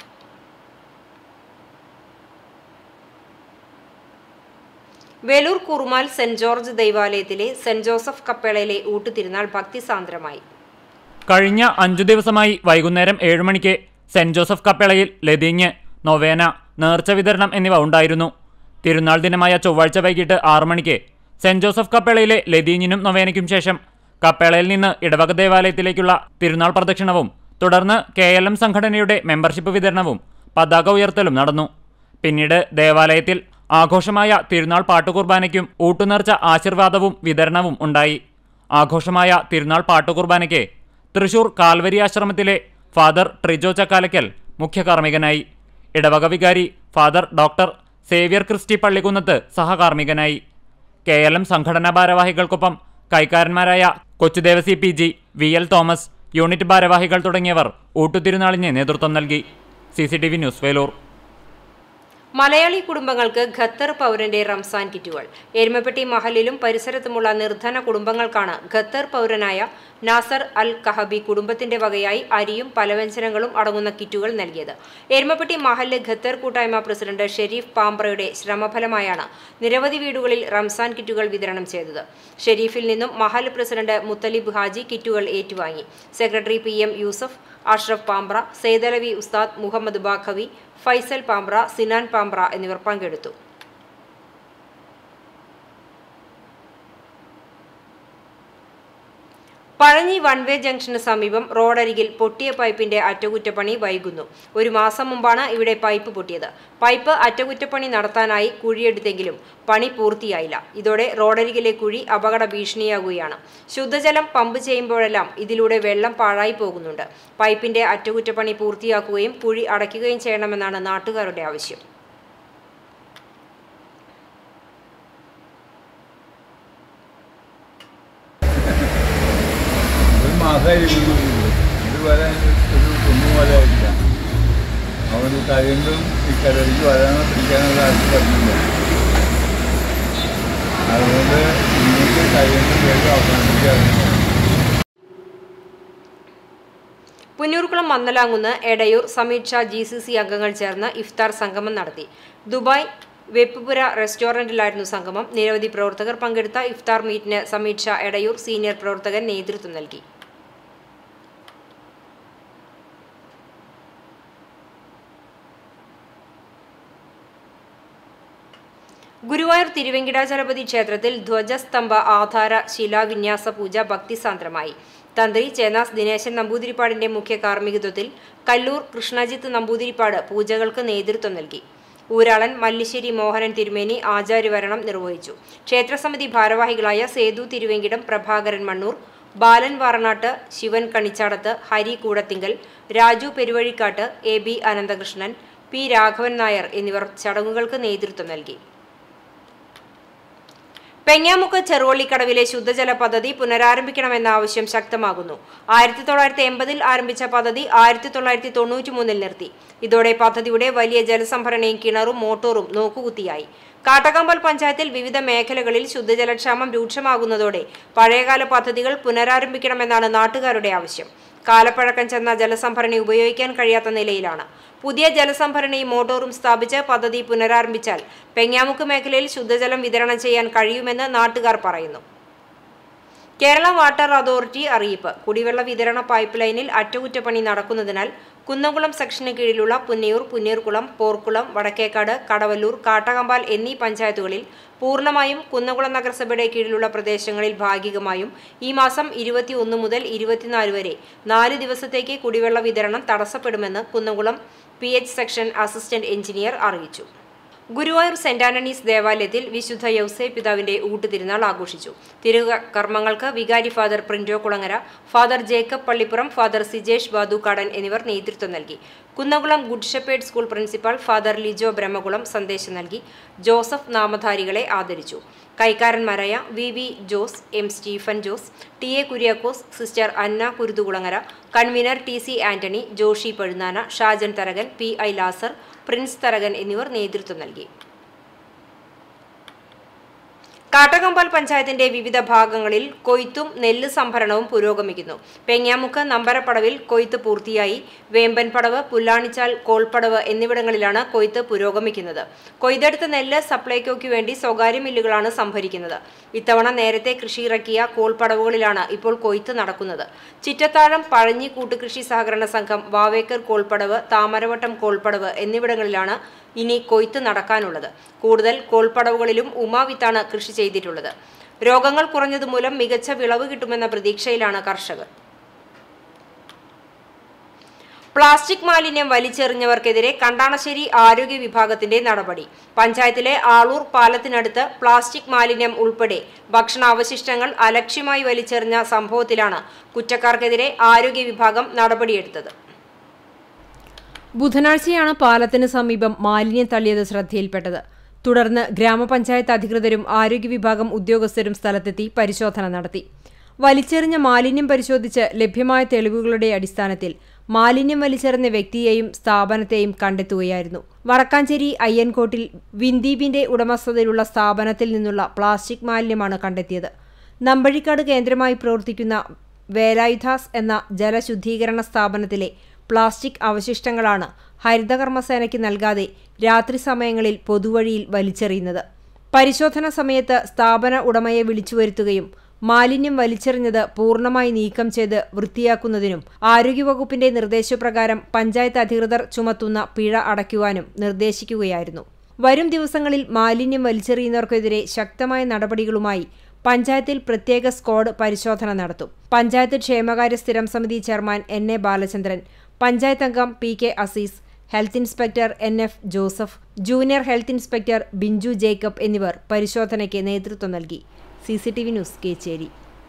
വേലൂർ കുറുമാൽ സെന്റ് ജോർജ് ദൈവാലയത്തിലെ സെന്റ് ജോസഫ് കപ്പേളയിലെ ഊട്ടുതിരുനാൾ ഭക്തിസാന്ദ്രമായി കഴിഞ്ഞ അഞ്ചു ദിവസമായി വൈകുന്നേരം ഏഴ് മണിക്ക് സെന്റ് ജോസഫ് കപ്പേളയിൽ ലതീഞ്ഞ് നൊവേന നേർച്ച വിതരണം എന്നിവ ഉണ്ടായിരുന്നു തിരുനാൾ ദിനമായ ചൊവ്വാഴ്ച വൈകിട്ട് ആറു മണിക്ക് സെന്റ് ജോസഫ് കപ്പേളയിലെ ലതീഞ്ഞിനും നൊവേനയ്ക്കും ശേഷം കപ്പേളയിൽ നിന്ന് ഇടവക ദേവാലയത്തിലേക്കുള്ള തിരുനാൾ പ്രദക്ഷിണവും തുടർന്ന് കെ എൽ എം സംഘടനയുടെ മെമ്പർഷിപ്പ് വിതരണവും പതാക ഉയർത്തലും നടന്നു പിന്നീട് ദേവാലയത്തിൽ ആഘോഷമായ തിരുനാൾ പാട്ടുകുർബാനയ്ക്കും ഊട്ടുനേർച്ച ആശീർവാദവും വിതരണവും ഉണ്ടായി ആഘോഷമായ തിരുനാൾ പാട്ടുകുർബാനയ്ക്ക് തൃശൂർ കാൽവരി ആശ്രമത്തിലെ ഫാദർ ട്രിജോ ചക്കാലക്കൽ മുഖ്യ കാർമ്മികനായി ഇടവക വികാരി father doctor Xavier Christy Pallikunnath സഹകാർമ്മികനായി കെ എൽ എം സംഘടനാ ഭാരവാഹികൾക്കൊപ്പം കൈക്കാരന്മാരായ Kochudevassy P G V L Thomas unit ഭാരവാഹികൾ തുടങ്ങിയവർ ഊട്ടുതിരുനാളിന് നേതൃത്വം നൽകി C C T V news Velur Malayali കുടുംബങ്ങൾക്ക് ഖത്തർ പൗരന്റെ റംസാൻ കിറ്റുകൾ എരുമപ്പെട്ടി മഹലിലും പരിസരത്തുമുള്ള നിർധന കുടുംബങ്ങൾക്കാണ് ഖത്തർ പൗരനായ നാസർ അൽ കഹബി കുടുംബത്തിന്റെ വകയായി അരിയും പലവ്യഞ്ജനങ്ങളും അടങ്ങുന്ന കിറ്റുകൾ നൽകിയത് എരുമപ്പെട്ടി മഹല് ഖത്തർ കൂട്ടായ്മ പ്രസിഡന്റ് ഷെരീഫ് പാമ്പ്രയുടെ ശ്രമഫലമായാണ് നിരവധി വീടുകളിൽ റംസാൻ കിറ്റുകൾ വിതരണം ചെയ്തത് ഷെരീഫിൽ നിന്നും മഹൽ പ്രസിഡന്റ് മുത്തലിബ് ഹാജി കിറ്റുകൾ ഏറ്റുവാങ്ങി secretary P M Yusuf Ashraf Pampra Saithalavi Ustad Muhammad Baqavi Faisal Pambra Sinan Pambra എന്നിവർ പങ്കെടുത്തു പഴഞ്ഞി വൺവേ ജംഗ്ഷന് സമീപം റോഡരികിൽ പൊട്ടിയ പൈപ്പിന്റെ അറ്റകുറ്റപ്പണി വൈകുന്നു ഒരു മാസം മുമ്പാണ് ഇവിടെ പൈപ്പ് പൊട്ടിയത് പൈപ്പ് അറ്റകുറ്റപ്പണി നടത്താനായി കുഴിയെടുത്തെങ്കിലും പണി പൂർത്തിയായില്ല ഇതോടെ റോഡരികിലെ കുഴി അപകട ഭീഷണിയാകുകയാണ് ശുദ്ധജലം പമ്പ് ചെയ്യുമ്പോഴെല്ലാം ഇതിലൂടെ വെള്ളം പാഴായി പോകുന്നുണ്ട് പൈപ്പിന്റെ അറ്റകുറ്റപ്പണി പൂർത്തിയാക്കുകയും കുഴി അടയ്ക്കുകയും ചെയ്യണമെന്നാണ് നാട്ടുകാരുടെ ആവശ്യം ഒരു മാസമായി വീട് ഇതുവരെ ഒരു കുഞ്ഞു പോലെ ആയിട്ടില്ല അവന് കഴിയുമ്പം ഈ കടലിലേക്ക് വരാനോ പിടിക്കാനുള്ള ആൾക്ക് പറ്റുന്നില്ല അതുകൊണ്ട് ഇന്നത്തെ കഴിയുമ്പോൾ വേഗം അവസാനിപ്പിക്കാറുണ്ട് Punnurkulam Mannalamkunnu Edayur Sameeksha G C C അംഗങ്ങൾ ചേർന്ന് ഇഫ്താർ സംഗമം നടത്തി ദുബായ് വെപ്പുപുര റെസ്റ്റോറന്റിലായിരുന്നു സംഗമം നിരവധി പ്രവർത്തകർ പങ്കെടുത്ത ഇഫ്താർ മീറ്റിന് സമീക്ഷ എടയൂർ സീനിയർ പ്രവർത്തകൻ നേതൃത്വം നൽകി ഗുരുവായൂർ തിരുവെങ്കിടാചലപതി ക്ഷേത്രത്തിൽ ധ്വജസ്തംഭ ആധാര ശിലാവിന്യാസ പൂജ ഭക്തിസാന്ദ്രമായി തന്ത്രി ചേനാസ് ദിനേശൻ നമ്പൂതിരിപ്പാടിന്റെ മുഖ്യ കാർമ്മികത്വത്തിൽ കല്ലൂർ കൃഷ്ണജിത്ത് നമ്പൂതിരിപ്പാട് പൂജകൾക്ക് നേതൃത്വം നൽകി ഊരാളൻ മല്ലിശ്ശേരി മോഹനൻ തിരുമേനി ആചാര്യവരണം നിർവഹിച്ചു ക്ഷേത്രസമിതി ഭാരവാഹികളായ Sethu Thiruvenkidam Prabhakaran Mannur Balan Varanattu Shivan Kanichadath Hari Koodathinkal Raju Peruvazhikkattu A B Ananthakrishnan P Raghavan Nair എന്നിവർ ചടങ്ങുകൾക്ക് നേതൃത്വം നൽകി പെങ്ങാമുക്ക് ചെറുവള്ളിക്കടവിലെ ശുദ്ധജല പദ്ധതി പുനരാരംഭിക്കണമെന്ന ആവശ്യം ശക്തമാകുന്നു ആയിരത്തി തൊള്ളായിരത്തി എൺപതിൽ ആരംഭിച്ച പദ്ധതി ആയിരത്തി തൊള്ളായിരത്തി തൊണ്ണൂറ്റി മൂന്നിൽ നിർത്തി ഇതോടെ പദ്ധതിയുടെ വലിയ ജലസംഭരണിയും കിണറും മോട്ടോറും നോക്കുകുത്തിയായി കാട്ടകമ്പൽ പഞ്ചായത്തിൽ വിവിധ മേഖലകളിൽ ശുദ്ധജലക്ഷാമം രൂക്ഷമാകുന്നതോടെ പഴയകാല പദ്ധതികൾ പുനരാരംഭിക്കണമെന്നാണ് നാട്ടുകാരുടെ ആവശ്യം കാലപ്പഴക്കം ചെന്ന ജലസംഭരണി ഉപയോഗിക്കാൻ കഴിയാത്ത നിലയിലാണ് പുതിയ ജലസംഭരണിയും മോട്ടോറും സ്ഥാപിച്ച് പദ്ധതി പുനരാരംഭിച്ചാൽ പെങ്ങാമുക്ക് മേഖലയിൽ ശുദ്ധജലം വിതരണം ചെയ്യാൻ കഴിയുമെന്ന് നാട്ടുകാർ പറയുന്നു കേരള വാട്ടർ അതോറിറ്റി അറിയിപ്പ് കുടിവെള്ള വിതരണ പൈപ്പ് ലൈനിൽ അറ്റകുറ്റപ്പണി നടക്കുന്നതിനാൽ കുന്നംകുളം സെക്ഷന് കീഴിലുള്ള പുന്നയൂർ പുന്നയൂർകുളം പോർക്കുളം വടക്കേക്കാട് കടവല്ലൂർ കാട്ടകമ്പാൽ എന്നീ പഞ്ചായത്തുകളിൽ പൂർണ്ണമായും കുന്നംകുളം നഗരസഭയുടെ കീഴിലുള്ള പ്രദേശങ്ങളിൽ ഭാഗികമായും ഈ മാസം ഇരുപത്തിയൊന്ന് മുതൽ ഇരുപത്തിനാല് വരെ നാല് ദിവസത്തേക്ക് കുടിവെള്ള വിതരണം തടസ്സപ്പെടുമെന്ന് Kunnamkulam P H section assistant engineer അറിയിച്ചു ഗുരുവായൂർ സെന്റ് ആന്റണീസ് ദേവാലയത്തിൽ വിശുദ്ധ യൗസേ പിതാവിന്റെ ഊട്ടുതിരുനാൾ ആഘോഷിച്ചു തിരുകർമ്മങ്ങൾക്ക് വികാരി father Printo Kulangara father Jacob Pallippuram father Sijesh Badukkadan എന്നിവർ നേതൃത്വം നൽകി Kunnamkulam good shepherd school principal father Lijo Brahmakulam സന്ദേശം നൽകി ജോസഫ് നാമധാരികളെ ആദരിച്ചു കൈക്കാരന്മാരായ V V Jose M Stephen Jose T A Kuriakose sister Anna Kuruthukulangara convener T C Antony Joshy Pazhunnana Shajan Tharakan P I Lazar Prince Tharakan എന്നിവർ നേതൃത്വം നൽകി കാട്ടകമ്പാൽ പഞ്ചായത്തിന്റെ വിവിധ ഭാഗങ്ങളിൽ കൊയ്ത്തും നെല്ല് സംഭരണവും പുരോഗമിക്കുന്നു പെങ്ങാമുക്ക് നമ്പരപ്പടവിൽ കൊയ്ത്ത് പൂർത്തിയായി വേമ്പൻപടവ് പുല്ലാണിച്ചാൽ കോൾപ്പടവ് എന്നിവിടങ്ങളിലാണ് കൊയ്ത്ത് പുരോഗമിക്കുന്നത് കൊയ്തെടുത്ത നെല്ല് സപ്ലൈകോയ്ക്ക് വേണ്ടി സ്വകാര്യ മില്ലുകളാണ് സംഭരിക്കുന്നത് ഇത്തവണ നേരത്തെ കൃഷി ഇറക്കിയ കോൾപ്പടവുകളിലാണ് ഇപ്പോൾ കൊയ്ത്ത് നടക്കുന്നത് ചിറ്റത്താഴം പഴഞ്ഞി കൂട്ടുകൃഷി സഹകരണ സംഘം വാവേക്കർ കോൾപ്പടവ് താമരവട്ടം കോൾപ്പടവ് എന്നിവിടങ്ങളിലാണ് ഇനി കൊയ്ത്ത് നടക്കാനുള്ളത് കൂടുതൽ കോൾപ്പടവുകളിലും ഉമാവിത്താണ് കൃഷി ചെയ്തിട്ടുള്ളത് രോഗങ്ങൾ കുറഞ്ഞതുമൂലം മികച്ച വിളവ് കിട്ടുമെന്ന പ്രതീക്ഷയിലാണ് കർഷകർ പ്ലാസ്റ്റിക് മാലിന്യം വലിച്ചെറിഞ്ഞവർക്കെതിരെ കണ്ടാണശ്ശേരി ആരോഗ്യ വിഭാഗത്തിന്റെ നടപടി പഞ്ചായത്തിലെ ആളൂർ പാലത്തിനടുത്ത് പ്ലാസ്റ്റിക് മാലിന്യം ഉൾപ്പെടെ ഭക്ഷണാവശിഷ്ടങ്ങൾ അലക്ഷ്യമായി വലിച്ചെറിഞ്ഞ സംഭവത്തിലാണ് കുറ്റക്കാർക്കെതിരെ ആരോഗ്യ വിഭാഗം നടപടിയെടുത്തത് ബുധനാഴ്ചയാണ് പാലത്തിന് സമീപം മാലിന്യം തള്ളിയത് ശ്രദ്ധയിൽപ്പെട്ടത് തുടർന്ന് ഗ്രാമപഞ്ചായത്ത് അധികൃതരും ആരോഗ്യ വിഭാഗം ഉദ്യോഗസ്ഥരും സ്ഥലത്തെത്തി പരിശോധന നടത്തി വലിച്ചെറിഞ്ഞ മാലിന്യം പരിശോധിച്ച് ലഭ്യമായ തെളിവുകളുടെ അടിസ്ഥാനത്തിൽ മാലിന്യം വലിച്ചെറിഞ്ഞ വ്യക്തിയെയും സ്ഥാപനത്തെയും കണ്ടെത്തുകയായിരുന്നു വടക്കാഞ്ചേരി അയ്യൻകോട്ടിൽ വിന്ദീപിന്റെ ഉടമസ്ഥതയിലുള്ള സ്ഥാപനത്തിൽ നിന്നുള്ള പ്ലാസ്റ്റിക് മാലിന്യമാണ് കണ്ടെത്തിയത് നമ്പഴിക്കാട് കേന്ദ്രമായി പ്രവർത്തിക്കുന്ന വേലായുധാസ് എന്ന ജലശുദ്ധീകരണ സ്ഥാപനത്തിലെ പ്ലാസ്റ്റിക് അവശിഷ്ടങ്ങളാണ് ഹരിതകർമ്മസേനയ്ക്ക് നൽകാതെ രാത്രി സമയങ്ങളിൽ പൊതുവഴിയിൽ വലിച്ചെറിയുന്നത് പരിശോധന സമയത്ത് സ്ഥാപന ഉടമയെ വിളിച്ചു വരുത്തുകയും മാലിന്യം വലിച്ചെറിഞ്ഞത് പൂർണ്ണമായി നീക്കം ചെയ്ത് വൃത്തിയാക്കുന്നതിനും ആരോഗ്യവകുപ്പിന്റെ നിർദ്ദേശപ്രകാരം പഞ്ചായത്ത് അധികൃതർ ചുമത്തുന്ന പിഴ അടയ്ക്കുവാനും നിർദ്ദേശിക്കുകയായിരുന്നു വരും ദിവസങ്ങളിൽ മാലിന്യം വലിച്ചെറിയുന്നവർക്കെതിരെ ശക്തമായ നടപടികളുമായി പഞ്ചായത്തിൽ പ്രത്യേക സ്ക്വാഡ് പരിശോധന നടത്തും പഞ്ചായത്ത് ക്ഷേമകാര്യ സ്ഥിരം സമിതി chairman N A Balachandran panchayat അംഗം P K Azeez health inspector N F Joseph junior health inspector Binju Jacob എന്നിവർ പരിശോധനയ്ക്ക് നേതൃത്വം നൽകി C C T V news Kechery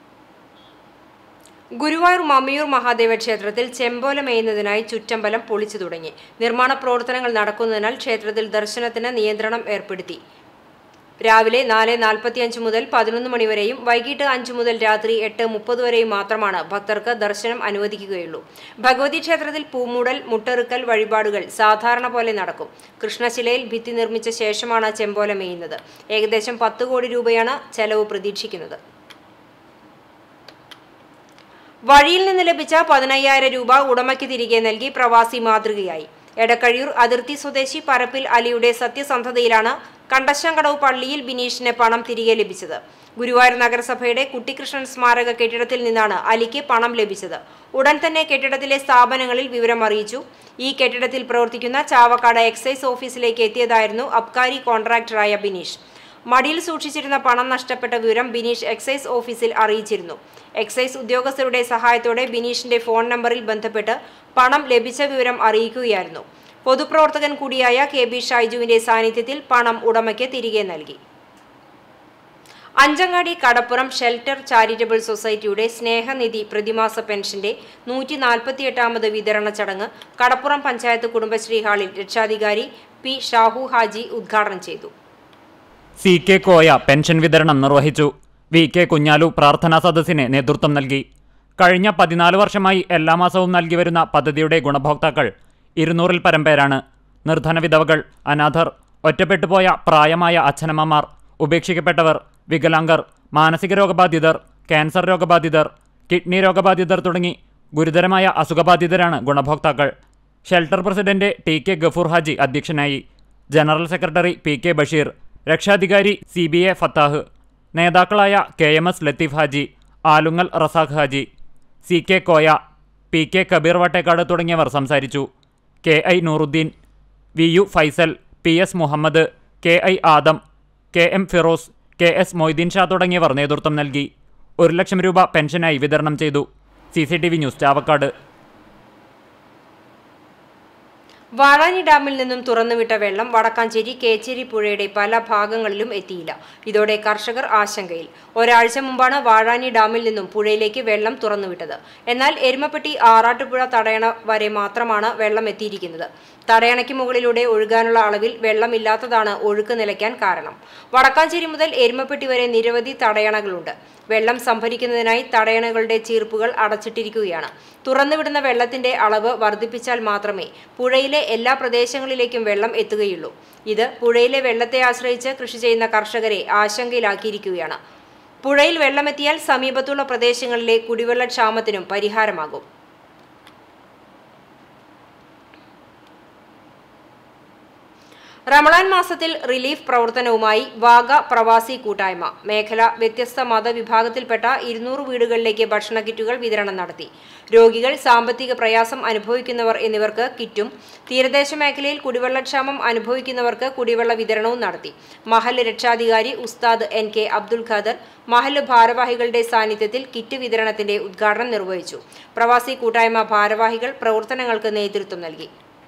Guruvayur Mammiyur Mahadeva ക്ഷേത്രത്തിൽ ചെമ്പോലം മേയുന്നതിനായി ചുറ്റമ്പലം പൊളിച്ചു തുടങ്ങി നിർമ്മാണ പ്രവർത്തനങ്ങൾ നടക്കുന്നതിനാൽ ക്ഷേത്രത്തിൽ ദർശനത്തിന് നിയന്ത്രണം ഏർപ്പെടുത്തി രാവിലെ നാല് നാൽപ്പത്തിയഞ്ച് മുതൽ പതിനൊന്ന് മണിവരെയും വൈകിട്ട് അഞ്ച് മുതൽ രാത്രി എട്ട് മുപ്പത് വരെയും മാത്രമാണ് ഭക്തർക്ക് ദർശനം അനുവദിക്കുകയുള്ളൂ ഭഗവതി ക്ഷേത്രത്തിൽ പൂമൂടൽ മുട്ടെറുക്കൽ വഴിപാടുകൾ സാധാരണ പോലെ നടക്കും കൃഷ്ണശിലയിൽ ഭിത്തി നിർമ്മിച്ച ശേഷമാണ് ചെമ്പോല മേയുന്നത് ഏകദേശം പത്ത് കോടി രൂപയാണ് ചെലവ് പ്രതീക്ഷിക്കുന്നത് വഴിയിൽ നിന്ന് ലഭിച്ച പതിനയ്യായിരം രൂപ ഉടമയ്ക്ക് തിരികെ നൽകി പ്രവാസി മാതൃകയായി എടക്കഴിയൂർ അതിർത്തി സ്വദേശി പരപ്പിൽ അലിയുടെ സത്യസന്ധതയിലാണ് കണ്ടശങ്കടവ് പള്ളിയിൽ ബിനീഷിന് പണം തിരികെ ലഭിച്ചത് ഗുരുവായൂർ നഗരസഭയുടെ കുട്ടിക്കൃഷ്ണൻ സ്മാരക കെട്ടിടത്തിൽ നിന്നാണ് അലിക്ക് പണം ലഭിച്ചത് ഉടൻ തന്നെ കെട്ടിടത്തിലെ സ്ഥാപനങ്ങളിൽ വിവരം അറിയിച്ചു ഈ കെട്ടിടത്തിൽ പ്രവർത്തിക്കുന്ന ചാവക്കാട് എക്സൈസ് ഓഫീസിലേക്ക് എത്തിയതായിരുന്നു അബ്കാരി കോൺട്രാക്ടറായ ബിനീഷ് മടിയിൽ സൂക്ഷിച്ചിരുന്ന പണം നഷ്ടപ്പെട്ട വിവരം ബിനീഷ് എക്സൈസ് ഓഫീസിൽ അറിയിച്ചിരുന്നു എക്സൈസ് ഉദ്യോഗസ്ഥരുടെ സഹായത്തോടെ ബിനീഷിന്റെ ഫോൺ നമ്പറിൽ ബന്ധപ്പെട്ട് പണം ലഭിച്ച വിവരം അറിയിക്കുകയായിരുന്നു പൊതുപ്രവർത്തകൻ കൂടിയായ കെ ബി ഷൈജുവിന്റെ സാന്നിധ്യത്തിൽ പണം ഉടമയ്ക്ക് തിരികെ നൽകി അഞ്ചങ്ങാടി കടപ്പുറം ഷെൽട്ടർ ചാരിറ്റബിൾ സൊസൈറ്റിയുടെ സ്നേഹനിധി പ്രതിമാസ പെൻഷന്റെ നൂറ്റി നാൽപ്പത്തിയെട്ടാമത് വിതരണ ചടങ്ങ് കടപ്പുറം പഞ്ചായത്ത് കുടുംബശ്രീ ഹാളിൽ രക്ഷാധികാരി പി ഷാഹു ഹാജി ഉദ്ഘാടനം ചെയ്തു സി കെ കോയ പെൻഷൻ വിതരണം നിർവഹിച്ചു വി കെ കുഞ്ഞാലു പ്രാർത്ഥനാ സദസ്സിന് നേതൃത്വം നൽകി കഴിഞ്ഞ പതിനാല് വർഷമായി എല്ലാ മാസവും നൽകി വരുന്ന പദ്ധതിയുടെ ഗുണഭോക്താക്കൾ ഇരുന്നൂറിൽ പരം പേരാണ് നിർധന വിധവകൾ അനാഥർ ഒറ്റപ്പെട്ടുപോയ പ്രായമായ അച്ഛനമ്മമാർ ഉപേക്ഷിക്കപ്പെട്ടവർ വികലാംഗർ മാനസിക രോഗബാധിതർ ക്യാൻസർ രോഗബാധിതർ കിഡ്നി രോഗബാധിതർ തുടങ്ങി ഗുരുതരമായ അസുഖബാധിതരാണ് ഗുണഭോക്താക്കൾ shelter president T K Gafoor Haji അധ്യക്ഷനായി general secretary P K Basheer രക്ഷാധികാരി സി ബി എ ഫത്താഹ് നേതാക്കളായ K M S Latheef Haji Alungal Razak Haji C K Koya P K Kabeer Vattekkad തുടങ്ങിയവർ സംസാരിച്ചു K I Nooruddeen V U Faisal P S Muhammad K I Adam K M Firoz K S Moideen Sha തുടങ്ങിയവർ നേതൃത്വം നൽകി ഒരു ലക്ഷം രൂപ പെൻഷനായി വിതരണം ചെയ്തു C C T V news Chavakkad Vazhani ഡാമിൽ നിന്നും തുറന്നുവിട്ട വെള്ളം വടക്കാഞ്ചേരി കേച്ചേരി പുഴയുടെ പല ഭാഗങ്ങളിലും എത്തിയില്ല ഇതോടെ കർഷകർ ആശങ്കയിൽ ഒരാഴ്ച മുമ്പാണ് വാഴാനി ഡാമിൽ നിന്നും പുഴയിലേക്ക് വെള്ളം തുറന്നുവിട്ടത് എന്നാൽ എരുമപ്പെട്ടി ആറാട്ടുപുഴ തടയണ വരെ മാത്രമാണ് വെള്ളം എത്തിയിരിക്കുന്നത് തടയണയ്ക്ക് മുകളിലൂടെ ഒഴുകാനുള്ള അളവിൽ വെള്ളമില്ലാത്തതാണ് ഒഴുക്ക് നിലയ്ക്കാൻ കാരണം വടക്കാഞ്ചേരി മുതൽ എരുമപ്പെട്ടി വരെ നിരവധി തടയണകളുണ്ട് വെള്ളം സംഭരിക്കുന്നതിനായി തടയണകളുടെ ചീർപ്പുകൾ അടച്ചിട്ടിരിക്കുകയാണ് തുറന്നുവിടുന്ന വെള്ളത്തിന്റെ അളവ് വർദ്ധിപ്പിച്ചാൽ മാത്രമേ പുഴയിലെ എല്ലാ പ്രദേശങ്ങളിലേക്കും വെള്ളം എത്തുകയുള്ളൂ ഇത് പുഴയിലെ വെള്ളത്തെ ആശ്രയിച്ച് കൃഷി ചെയ്യുന്ന കർഷകരെ ആശങ്കയിലാക്കിയിരിക്കുകയാണ് പുഴയിൽ വെള്ളമെത്തിയാൽ സമീപത്തുള്ള പ്രദേശങ്ങളിലെ കുടിവെള്ളക്ഷാമത്തിനും പരിഹാരമാകും റമളാൻ മാസത്തിൽ റിലീഫ് പ്രവർത്തനവുമായി വാഗ പ്രവാസി കൂട്ടായ്മ മേഖല വ്യത്യസ്ത മതവിഭാഗത്തിൽപ്പെട്ട ഇരുന്നൂറ് വീടുകളിലേക്ക് ഭക്ഷണ കിറ്റുകൾ വിതരണം നടത്തി രോഗികൾ സാമ്പത്തിക പ്രയാസം അനുഭവിക്കുന്നവർ എന്നിവർക്ക് കിറ്റും തീരദേശ മേഖലയിൽ കുടിവെള്ളക്ഷാമം അനുഭവിക്കുന്നവർക്ക് കുടിവെള്ള വിതരണവും നടത്തി മഹൽ രക്ഷാധികാരി ഉസ്താദ് എൻ കെ അബ്ദുൽ ഖാദർ മഹൽ ഭാരവാഹികളുടെ സാന്നിധ്യത്തിൽ കിറ്റ് വിതരണത്തിന്റെ ഉദ്ഘാടനം നിർവഹിച്ചു പ്രവാസി കൂട്ടായ്മ ഭാരവാഹികൾ പ്രവർത്തനങ്ങൾക്ക് നേതൃത്വം നൽകി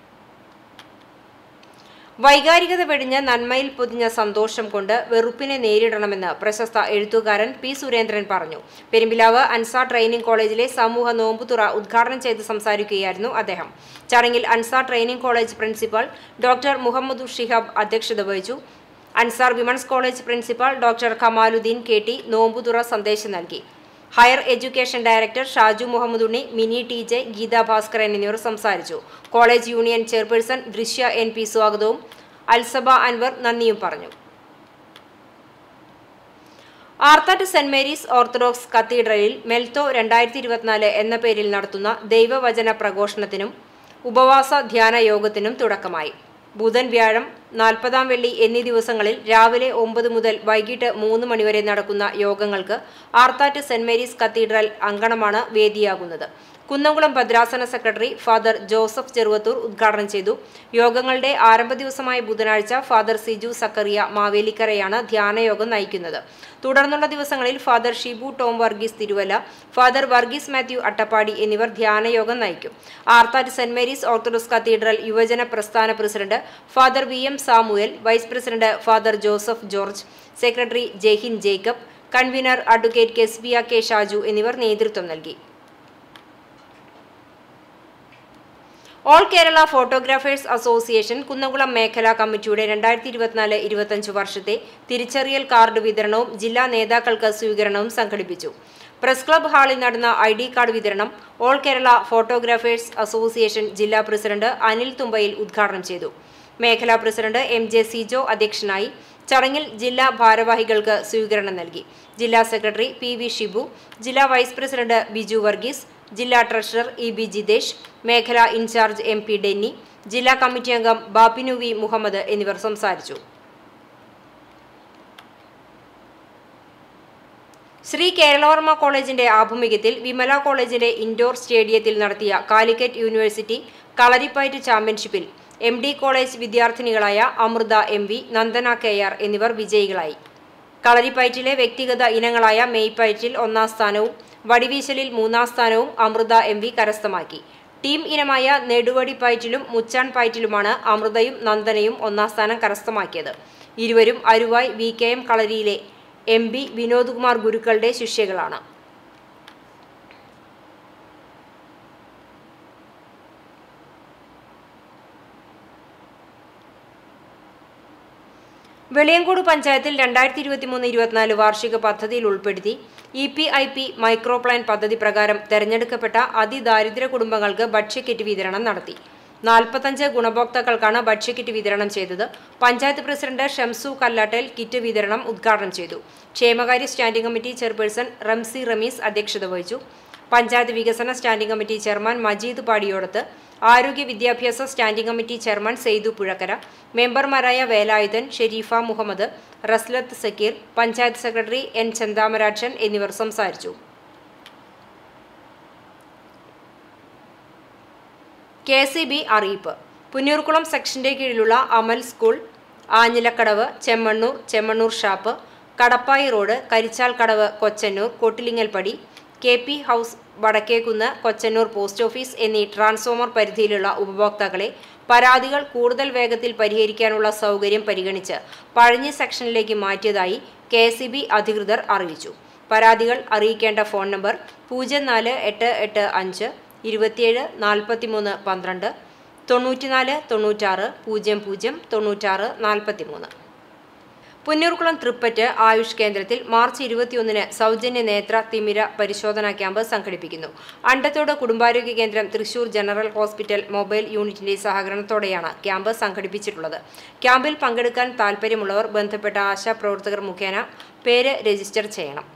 വൈകാരികത വെടിഞ്ഞ് നന്മയിൽ പൊതിഞ്ഞ സന്തോഷം കൊണ്ട് വെറുപ്പിനെ നേരിടണമെന്ന് പ്രശസ്ത എഴുത്തുകാരൻ പി സുരേന്ദ്രൻ പറഞ്ഞു പെരുമ്പിലാവ് അൻസാർ ട്രെയിനിംഗ് കോളേജിലെ സമൂഹ നോമ്പുതുറ ഉദ്ഘാടനം ചെയ്ത് സംസാരിക്കുകയായിരുന്നു അദ്ദേഹം ചടങ്ങിൽ Ansar training college principal doctor Muhammad Shihab അധ്യക്ഷത വഹിച്ചു Ansar women's college principal doctor Kamaluddeen K T നോമ്പുതുറ സന്ദേശം നൽകി higher education director Shaju Muhammad Unni Mini T J Geetha Bhaskaran എന്നിവർ സംസാരിച്ചു college union chairperson Drishya N P സ്വാഗതവും അൽസബ അൻവർ നന്ദിയും പറഞ്ഞു ആർത്താറ്റ് സെന്റ് മേരീസ് ഓർത്തഡോക്സ് കത്തീഡ്രലിൽ മെൽത്തോ രണ്ടായിരത്തി ഇരുപത്തിനാല് എന്ന പേരിൽ നടത്തുന്ന ദൈവവചന പ്രഘോഷണത്തിനും ഉപവാസ ധ്യാന യോഗത്തിനും തുടക്കമായി ബുധൻ വ്യാഴം നാൽപ്പതാം വെള്ളി എന്നീ ദിവസങ്ങളിൽ രാവിലെ ഒമ്പത് മുതൽ വൈകിട്ട് മൂന്ന് മണിവരെ നടക്കുന്ന യോഗങ്ങൾക്ക് ആർത്താറ്റ് സെന്റ് മേരീസ് കത്തീഡ്രൽ അങ്കണമാണ് വേദിയാകുന്നത് കുന്നംകുളം ഭദ്രാസന സെക്രട്ടറി ഫാദർ ജോസഫ് ചെറുവത്തൂർ ഉദ്ഘാടനം ചെയ്തു യോഗങ്ങളുടെ ആരംഭ ദിവസമായ ബുധനാഴ്ച ഫാദർ സിജു സക്കറിയ മാവേലിക്കരയാണ് ധ്യാനയോഗം നയിക്കുന്നത് തുടർന്നുള്ള ദിവസങ്ങളിൽ father Shibu Tom Varghese Thiruvalla father Varghese Mathew Attappadi എന്നിവർ ധ്യാനയോഗം നയിക്കും Arthat saint Mary's orthodox cathedral യുവജന പ്രസ്ഥാന president father V M Samuel vice president father Joseph George secretary Jehin Jacob convener advocate Kesbia K Shaju എന്നിവർ നേതൃത്വം നൽകി all Kerala photographers association Kunnamkulam മേഖലാ കമ്മിറ്റിയുടെ രണ്ടായിരത്തി ഇരുപത്തിനാല് ഇരുപത്തഞ്ച് വർഷത്തെ തിരിച്ചറിയൽ കാർഡ് വിതരണവും ജില്ലാ നേതാക്കൾക്ക് സ്വീകരണവും സംഘടിപ്പിച്ചു പ്രസ് ക്ലബ് ഹാളിൽ നടന്ന ഐ ഡി കാർഡ് വിതരണം ഓൾ കേരള ഫോട്ടോഗ്രാഫേഴ്സ് അസോസിയേഷൻ ജില്ലാ പ്രസിഡന്റ് അനിൽ തുമ്പയിൽ ഉദ്ഘാടനം ചെയ്തു മേഖലാ പ്രസിഡന്റ് എം ജെ സിജോ അധ്യക്ഷനായി ചടങ്ങിൽ ജില്ലാ ഭാരവാഹികൾക്ക് സ്വീകരണം നൽകി ജില്ലാ സെക്രട്ടറി പി വി ഷിബു ജില്ലാ വൈസ് പ്രസിഡന്റ് ബിജു വർഗീസ് ജില്ലാ ട്രഷറർ ഇ ബി ജിതേഷ് മേഖലാ ഇൻചാർജ് എം പി ഡെന്നി ജില്ലാ കമ്മിറ്റി അംഗം ബാപ്പിനു വി മുഹമ്മദ് എന്നിവർ സംസാരിച്ചു ശ്രീ കേരളവർമ്മ കോളേജിന്റെ ആഭിമുഖ്യത്തിൽ വിമല കോളേജിന്റെ ഇൻഡോർ സ്റ്റേഡിയത്തിൽ നടത്തിയ കാലിക്കറ്റ് യൂണിവേഴ്സിറ്റി കളരിപ്പയറ്റ് ചാമ്പ്യൻഷിപ്പിൽ എം ഡി കോളേജ് വിദ്യാർത്ഥിനികളായ Amritha M V Nandana K R എന്നിവർ വിജയികളായി കളരിപ്പയറ്റിലെ വ്യക്തിഗത ഇനങ്ങളായ മെയ്പയറ്റിൽ ഒന്നാം സ്ഥാനവും വടിവീശലിൽ മൂന്നാം സ്ഥാനവും അമൃത എം വി കരസ്ഥമാക്കി ടീം ഇനമായ നെടുവടി പയറ്റിലും മുച്ചാൻ പയറ്റിലുമാണ് അമൃതയും നന്ദനയും ഒന്നാം സ്ഥാനം കരസ്ഥമാക്കിയത് ഇരുവരും അരുവായ് വി കെ എം കളരിയിലെ എം ബി വിനോദ് കുമാർ ഗുരുക്കളുടെ ശിഷ്യകളാണ് വെളിയങ്കോട് പഞ്ചായത്തിൽ രണ്ടായിരത്തി ഇരുപത്തിമൂന്ന് ഇരുപത്തിനാല് വാർഷിക പദ്ധതിയിൽ ഉൾപ്പെടുത്തി E P I P micro plan പദ്ധതി പ്രകാരം തെരഞ്ഞെടുക്കപ്പെട്ട അതിദാരിദ്ര്യ കുടുംബങ്ങൾക്ക് ഭക്ഷ്യക്കിറ്റ് വിതരണം നടത്തി നാൽപ്പത്തഞ്ച് ഗുണഭോക്താക്കൾക്കാണ് ഭക്ഷ്യക്കിറ്റ് വിതരണം ചെയ്തത് പഞ്ചായത്ത് പ്രസിഡന്റ് ഷംസു കല്ലാട്ടേൽ കിറ്റ് വിതരണം ഉദ്ഘാടനം ചെയ്തു ക്ഷേമകാര്യ standing committee chairperson Ramsi Ramees അധ്യക്ഷത വഹിച്ചു പഞ്ചായത്ത് വികസന standing committee chairman Majeed Padiyodath ആരോഗ്യ വിദ്യാഭ്യാസ standing committee chairman Saithu Puzhakkara മെമ്പർമാരായ വേലായുധൻ ഷെരീഫ മുഹമ്മദ് റസ്ലത്ത് സക്കീർ പഞ്ചായത്ത് സെക്രട്ടറി എൻ ചന്താമരാക്ഷൻ എന്നിവർ സംസാരിച്ചു കെ സി ബി അറിയിപ്പ് പുന്നൂർക്കുളം സെക്ഷന്റെ കീഴിലുള്ള Amal school Anjilakkadavu Chemmannur Chemmannur shop Kadappayi road Karichal Kadavu Kochannur Kottilingalpadi K P house Vadakkekunnu Kochannur post office എന്നീ ട്രാൻസ്ഫോമർ പരിധിയിലുള്ള ഉപഭോക്താക്കളെ പരാതികൾ കൂടുതൽ വേഗത്തിൽ പരിഹരിക്കാനുള്ള സൗകര്യം പരിഗണിച്ച് പഴഞ്ഞി സെക്ഷനിലേക്ക് മാറ്റിയതായി കെ അധികൃതർ അറിയിച്ചു പരാതികൾ അറിയിക്കേണ്ട ഫോൺ നമ്പർ പൂജ്യം നാല് എട്ട് എട്ട് അഞ്ച് ഇരുപത്തിയേഴ് നാൽപ്പത്തിമൂന്ന് പന്ത്രണ്ട് തൊണ്ണൂറ്റിനാല് തൊണ്ണൂറ്റാറ് പൂജ്യം പൂജ്യം തൊണ്ണൂറ്റാറ് നാൽപ്പത്തിമൂന്ന് പുന്നൂർക്കുളം തൃപ്പറ്റ് ആയുഷ് കേന്ദ്രത്തിൽ മാർച്ച് ഇരുപത്തിയൊന്നിന് സൗജന്യ നേത്ര തിമിര പരിശോധനാ ക്യാമ്പ് സംഘടിപ്പിക്കുന്നു അണ്ടത്തോട് കുടുംബാരോഗ്യ കേന്ദ്രം തൃശൂർ ജനറൽ ഹോസ്പിറ്റൽ മൊബൈൽ യൂണിറ്റിന്റെ സഹകരണത്തോടെയാണ് ക്യാമ്പ് സംഘടിപ്പിച്ചിട്ടുള്ളത് ക്യാമ്പിൽ പങ്കെടുക്കാൻ താൽപ്പര്യമുള്ളവർ ബന്ധപ്പെട്ട ആശാ പ്രവർത്തകർ മുഖേന പേര് രജിസ്റ്റർ ചെയ്യണം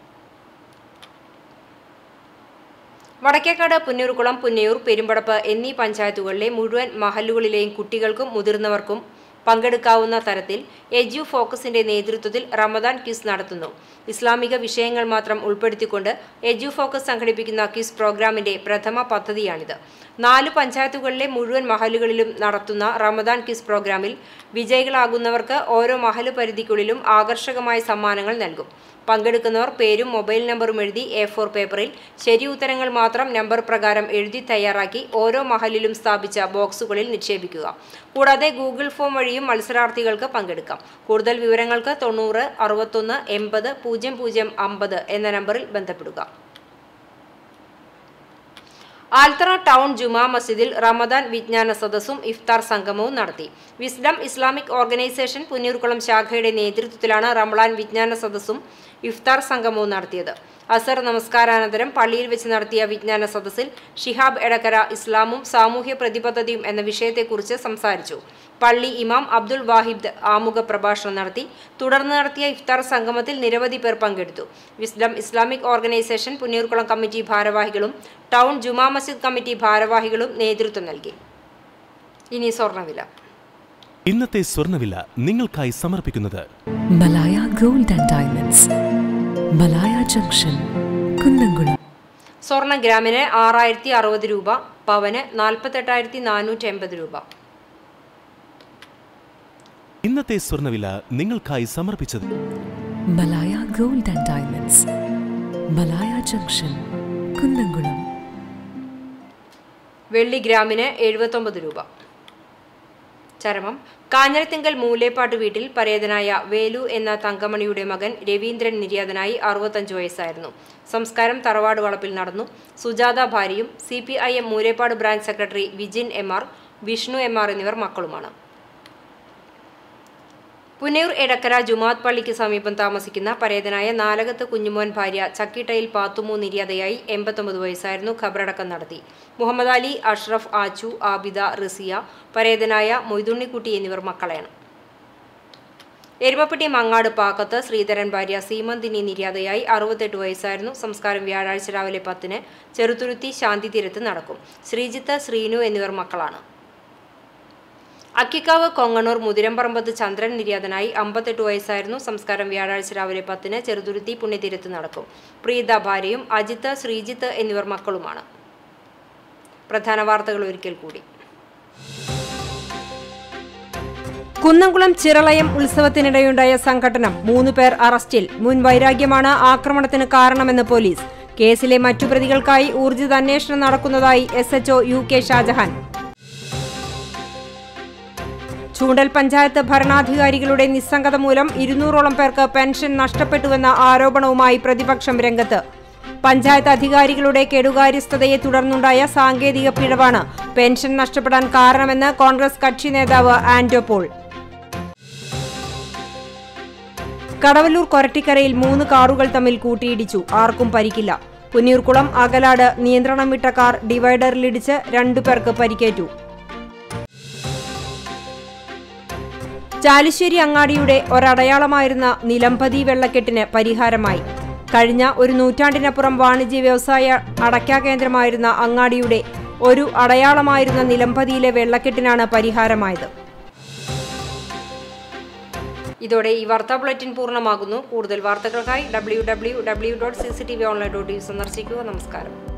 വടക്കേക്കാട് പുന്നൂർക്കുളം പുന്നയൂർ പെരുമ്പടപ്പ് എന്നീ പഞ്ചായത്തുകളിലെ മുഴുവൻ മഹല്ലുകളിലെയും കുട്ടികൾക്കും മുതിർന്നവർക്കും പങ്കെടുക്കാവുന്ന തരത്തിൽ എജു ഫോക്കസിന്റെ നേതൃത്വത്തിൽ റമദാൻ ക്വിസ് നടത്തുന്നു ഇസ്ലാമിക വിഷയങ്ങൾ മാത്രം ഉൾപ്പെടുത്തിക്കൊണ്ട് എജു ഫോക്കസ് സംഘടിപ്പിക്കുന്ന ക്വിസ് പ്രോഗ്രാമിന്റെ പ്രഥമ പദ്ധതിയാണിത് നാല് പഞ്ചായത്തുകളിലെ മുഴുവൻ മഹലുകളിലും നടത്തുന്ന റമദാൻ ക്വിസ് പ്രോഗ്രാമിൽ വിജയികളാകുന്നവർക്ക് ഓരോ മഹല് പരിധിക്കുള്ളിലും ആകർഷകമായ സമ്മാനങ്ങൾ നൽകും പങ്കെടുക്കുന്നവർ പേരും മൊബൈൽ നമ്പറും എഴുതി എ ഫോർ പേപ്പറിൽ ശരി ഉത്തരങ്ങൾ മാത്രം നമ്പർ പ്രകാരം എഴുതി തയ്യാറാക്കി ഓരോ മഹലിലും സ്ഥാപിച്ച ബോക്സുകളിൽ നിക്ഷേപിക്കുക കൂടാതെ ഗൂഗിൾ ഫോം വഴിയും മത്സരാർത്ഥികൾക്ക് പങ്കെടുക്കാം കൂടുതൽ വിവരങ്ങൾക്ക് തൊണ്ണൂറ് അറുപത്തൊന്ന് എൺപത് പൂജ്യം പൂജ്യം അമ്പത് എന്ന നമ്പറിൽ ബന്ധപ്പെടുക ആൽത്തറ ടൗൺ ജുമാ മസ്ജിദിൽ റമദാൻ വിജ്ഞാന സദസ്സും ഇഫ്താർ സംഗമവും നടത്തി വിസ്ഡം ഇസ്ലാമിക് ഓർഗനൈസേഷൻ പുന്നൂർക്കുളം ശാഖയുടെ നേതൃത്വത്തിലാണ് റമളാൻ വിജ്ഞാന സദസ്സും ഇഫ്താർ സംഗമവും നടത്തിയത് അസർ നമസ്കാരാനന്തരം പള്ളിയിൽ വെച്ച് നടത്തിയ വിജ്ഞാന സദസ്സിൽ ഷിഹാബ് എടക്കര ഇസ്ലാമും സാമൂഹ്യ പ്രതിബദ്ധതയും എന്ന വിഷയത്തെക്കുറിച്ച് സംസാരിച്ചു പള്ളി ഇമാം അബ്ദുൾ വാഹിദ് ആമുഖ പ്രഭാഷണം നടത്തി തുടർന്ന് നടത്തിയ ഇഫ്താർ സംഗമത്തിൽ നിരവധി പേർ പങ്കെടുത്തു wisdom Islamic organisation Punnurkulam committee ഭാരവാഹികളും ടൗൺ ജുമാ മസ്ജിദ് കമ്മിറ്റി ഭാരവാഹികളും നേതൃത്വം നൽകി ഇനി സ്വർണ്ണവില ഇന്നത്തെ സ്വർണ്ണവില നിങ്ങൾക്കായി സമർപ്പിക്കുന്നത് Malaya gold and diamonds Malaya junction Kunnamkulam സ്വർണ്ണ ഗ്രാമിന് ആറായിരത്തി അറുപത് രൂപ പവന് നാൽപ്പത്തെട്ടായിരത്തി നാനൂറ്റി എൺപത് രൂപ ഇന്നത്തെ സ്വർണ്ണവില നിങ്ങൾക്കായി സമർപ്പിച്ചത് Malaya gold and diamonds Malaya junction Kunnamkulam വെള്ളി ഗ്രാമിന് എഴുപത്തൊമ്പത് രൂപ ചരമം കാഞ്ഞിരത്തിങ്കൽ മൂലേപ്പാട്ട് വീട്ടിൽ പരേതനായ വേലു എന്ന തങ്കമണിയുടെ മകൻ രവീന്ദ്രൻ നിര്യാതനായി അറുപത്തഞ്ച് വയസ്സായിരുന്നു സംസ്കാരം തറവാട് വളപ്പിൽ നടന്നു സുജാത ഭാര്യയും C P I M Moolepad branch secretary Vijin M R Vishnu M R എന്നിവർ മക്കളുമാണ് പുനയൂർ എടക്കര ജുമാത് പള്ളിക്ക് സമീപം താമസിക്കുന്ന പരേതനായ നാലകത്ത് കുഞ്ഞുമോൻ ഭാര്യ ചക്കിട്ടയിൽ പാത്തുമു നിര്യാതയായി എൺപത്തൊമ്പത് വയസ്സായിരുന്നു ഖബറടക്കം നടത്തി മുഹമ്മദ് അലി അഷ്റഫ് ആച്ചു ആബിദ റിസിയ പരേതനായ മൊയ്തുണ്ണിക്കുട്ടി എന്നിവർ മക്കളെയാണ് എരുമപ്പെട്ടി മങ്ങാട് പാക്കത്ത് ശ്രീധരൻ ഭാര്യ സീമന്തിനി നിര്യാതയായി അറുപത്തെട്ട് വയസ്സായിരുന്നു സംസ്കാരം വ്യാഴാഴ്ച രാവിലെ പത്തിന് ചെറുതുരുത്തി ശാന്തി തീരത്ത് നടക്കും ശ്രീജിത്ത് ശ്രീനു എന്നിവർ മക്കളാണ് അക്കിക്കാവ് കൊങ്ങണൂർ മുതിരമ്പറമ്പത്ത് ചന്ദ്രൻ നിര്യാതനായി അമ്പത്തെട്ട് വയസ്സായിരുന്നു സംസ്കാരം വ്യാഴാഴ്ച രാവിലെ പത്തിന് ചെറുതുരുത്തി പുണ്യതീരത്ത് നടക്കും പ്രീത ഭാര്യയും അജിത്ത് ശ്രീജിത്ത് എന്നിവർ മക്കളുമാണ് പ്രധാന വാർത്തകൾ ഒരിക്കൽ കൂടി കുന്നംകുളം ചിറളയം ഉത്സവത്തിനിടെയുണ്ടായ സംഘട്ടനം മൂന്ന് പേർ അറസ്റ്റിൽ മുൻ വൈരാഗ്യമാണ് ആക്രമണത്തിന് കാരണമെന്ന് പോലീസ് കേസിലെ മറ്റു പ്രതികൾക്കായി ഊർജിത അന്വേഷണം നടക്കുന്നതായി S H O U K Shajahan Choondal panchayat ഭരണാധികാരികളുടെ നിസ്സംഗത മൂലം ഇരുന്നൂറോളം പേർക്ക് പെൻഷൻ നഷ്ടപ്പെട്ടുവെന്ന ആരോപണവുമായി പ്രതിപക്ഷം രംഗത്ത് പഞ്ചായത്ത് അധികാരികളുടെ കെടുകാര്യസ്ഥതയെ തുടർന്നുണ്ടായ സാങ്കേതിക പിഴവാണ് പെൻഷൻ നഷ്ടപ്പെടാൻ കാരണമെന്ന് കോൺഗ്രസ് കക്ഷി നേതാവ് ആന്റോ പോൾ കടവല്ലൂർ കൊരട്ടിക്കരയിൽ മൂന്ന് കാറുകൾ തമ്മിൽ കൂട്ടിയിടിച്ചു ആർക്കും പരിക്കില്ല പുന്നീർകുളം അകലാട് നിയന്ത്രണം വിട്ട കാർ ഡിവൈഡറിലിടിച്ച് രണ്ടുപേർക്ക് പരിക്കേറ്റു ചാലിശ്ശേരി അങ്ങാടിയുടെ ഒരടയാളമായിരുന്ന നിലംപതി വെള്ളക്കെട്ടിന് പരിഹാരമായി കഴിഞ്ഞ ഒരു നൂറ്റാണ്ടിനപ്പുറം വാണിജ്യ വ്യവസായ അടയ്ക്കാ കേന്ദ്രമായിരുന്ന അങ്ങാടിയുടെ ഒരു അടയാളമായിരുന്ന നിലംപതിയിലെ വെള്ളക്കെട്ടിനാണ് പരിഹാരമായത് ഇതോടെ ഈ വാർത്താ ബുള്ളറ്റിൻ പൂർണ്ണമാകുന്നു കൂടുതൽ വാർത്തകൾക്കായി W W W dot C C T V online dot സന്ദർശിക്കുക നമസ്കാരം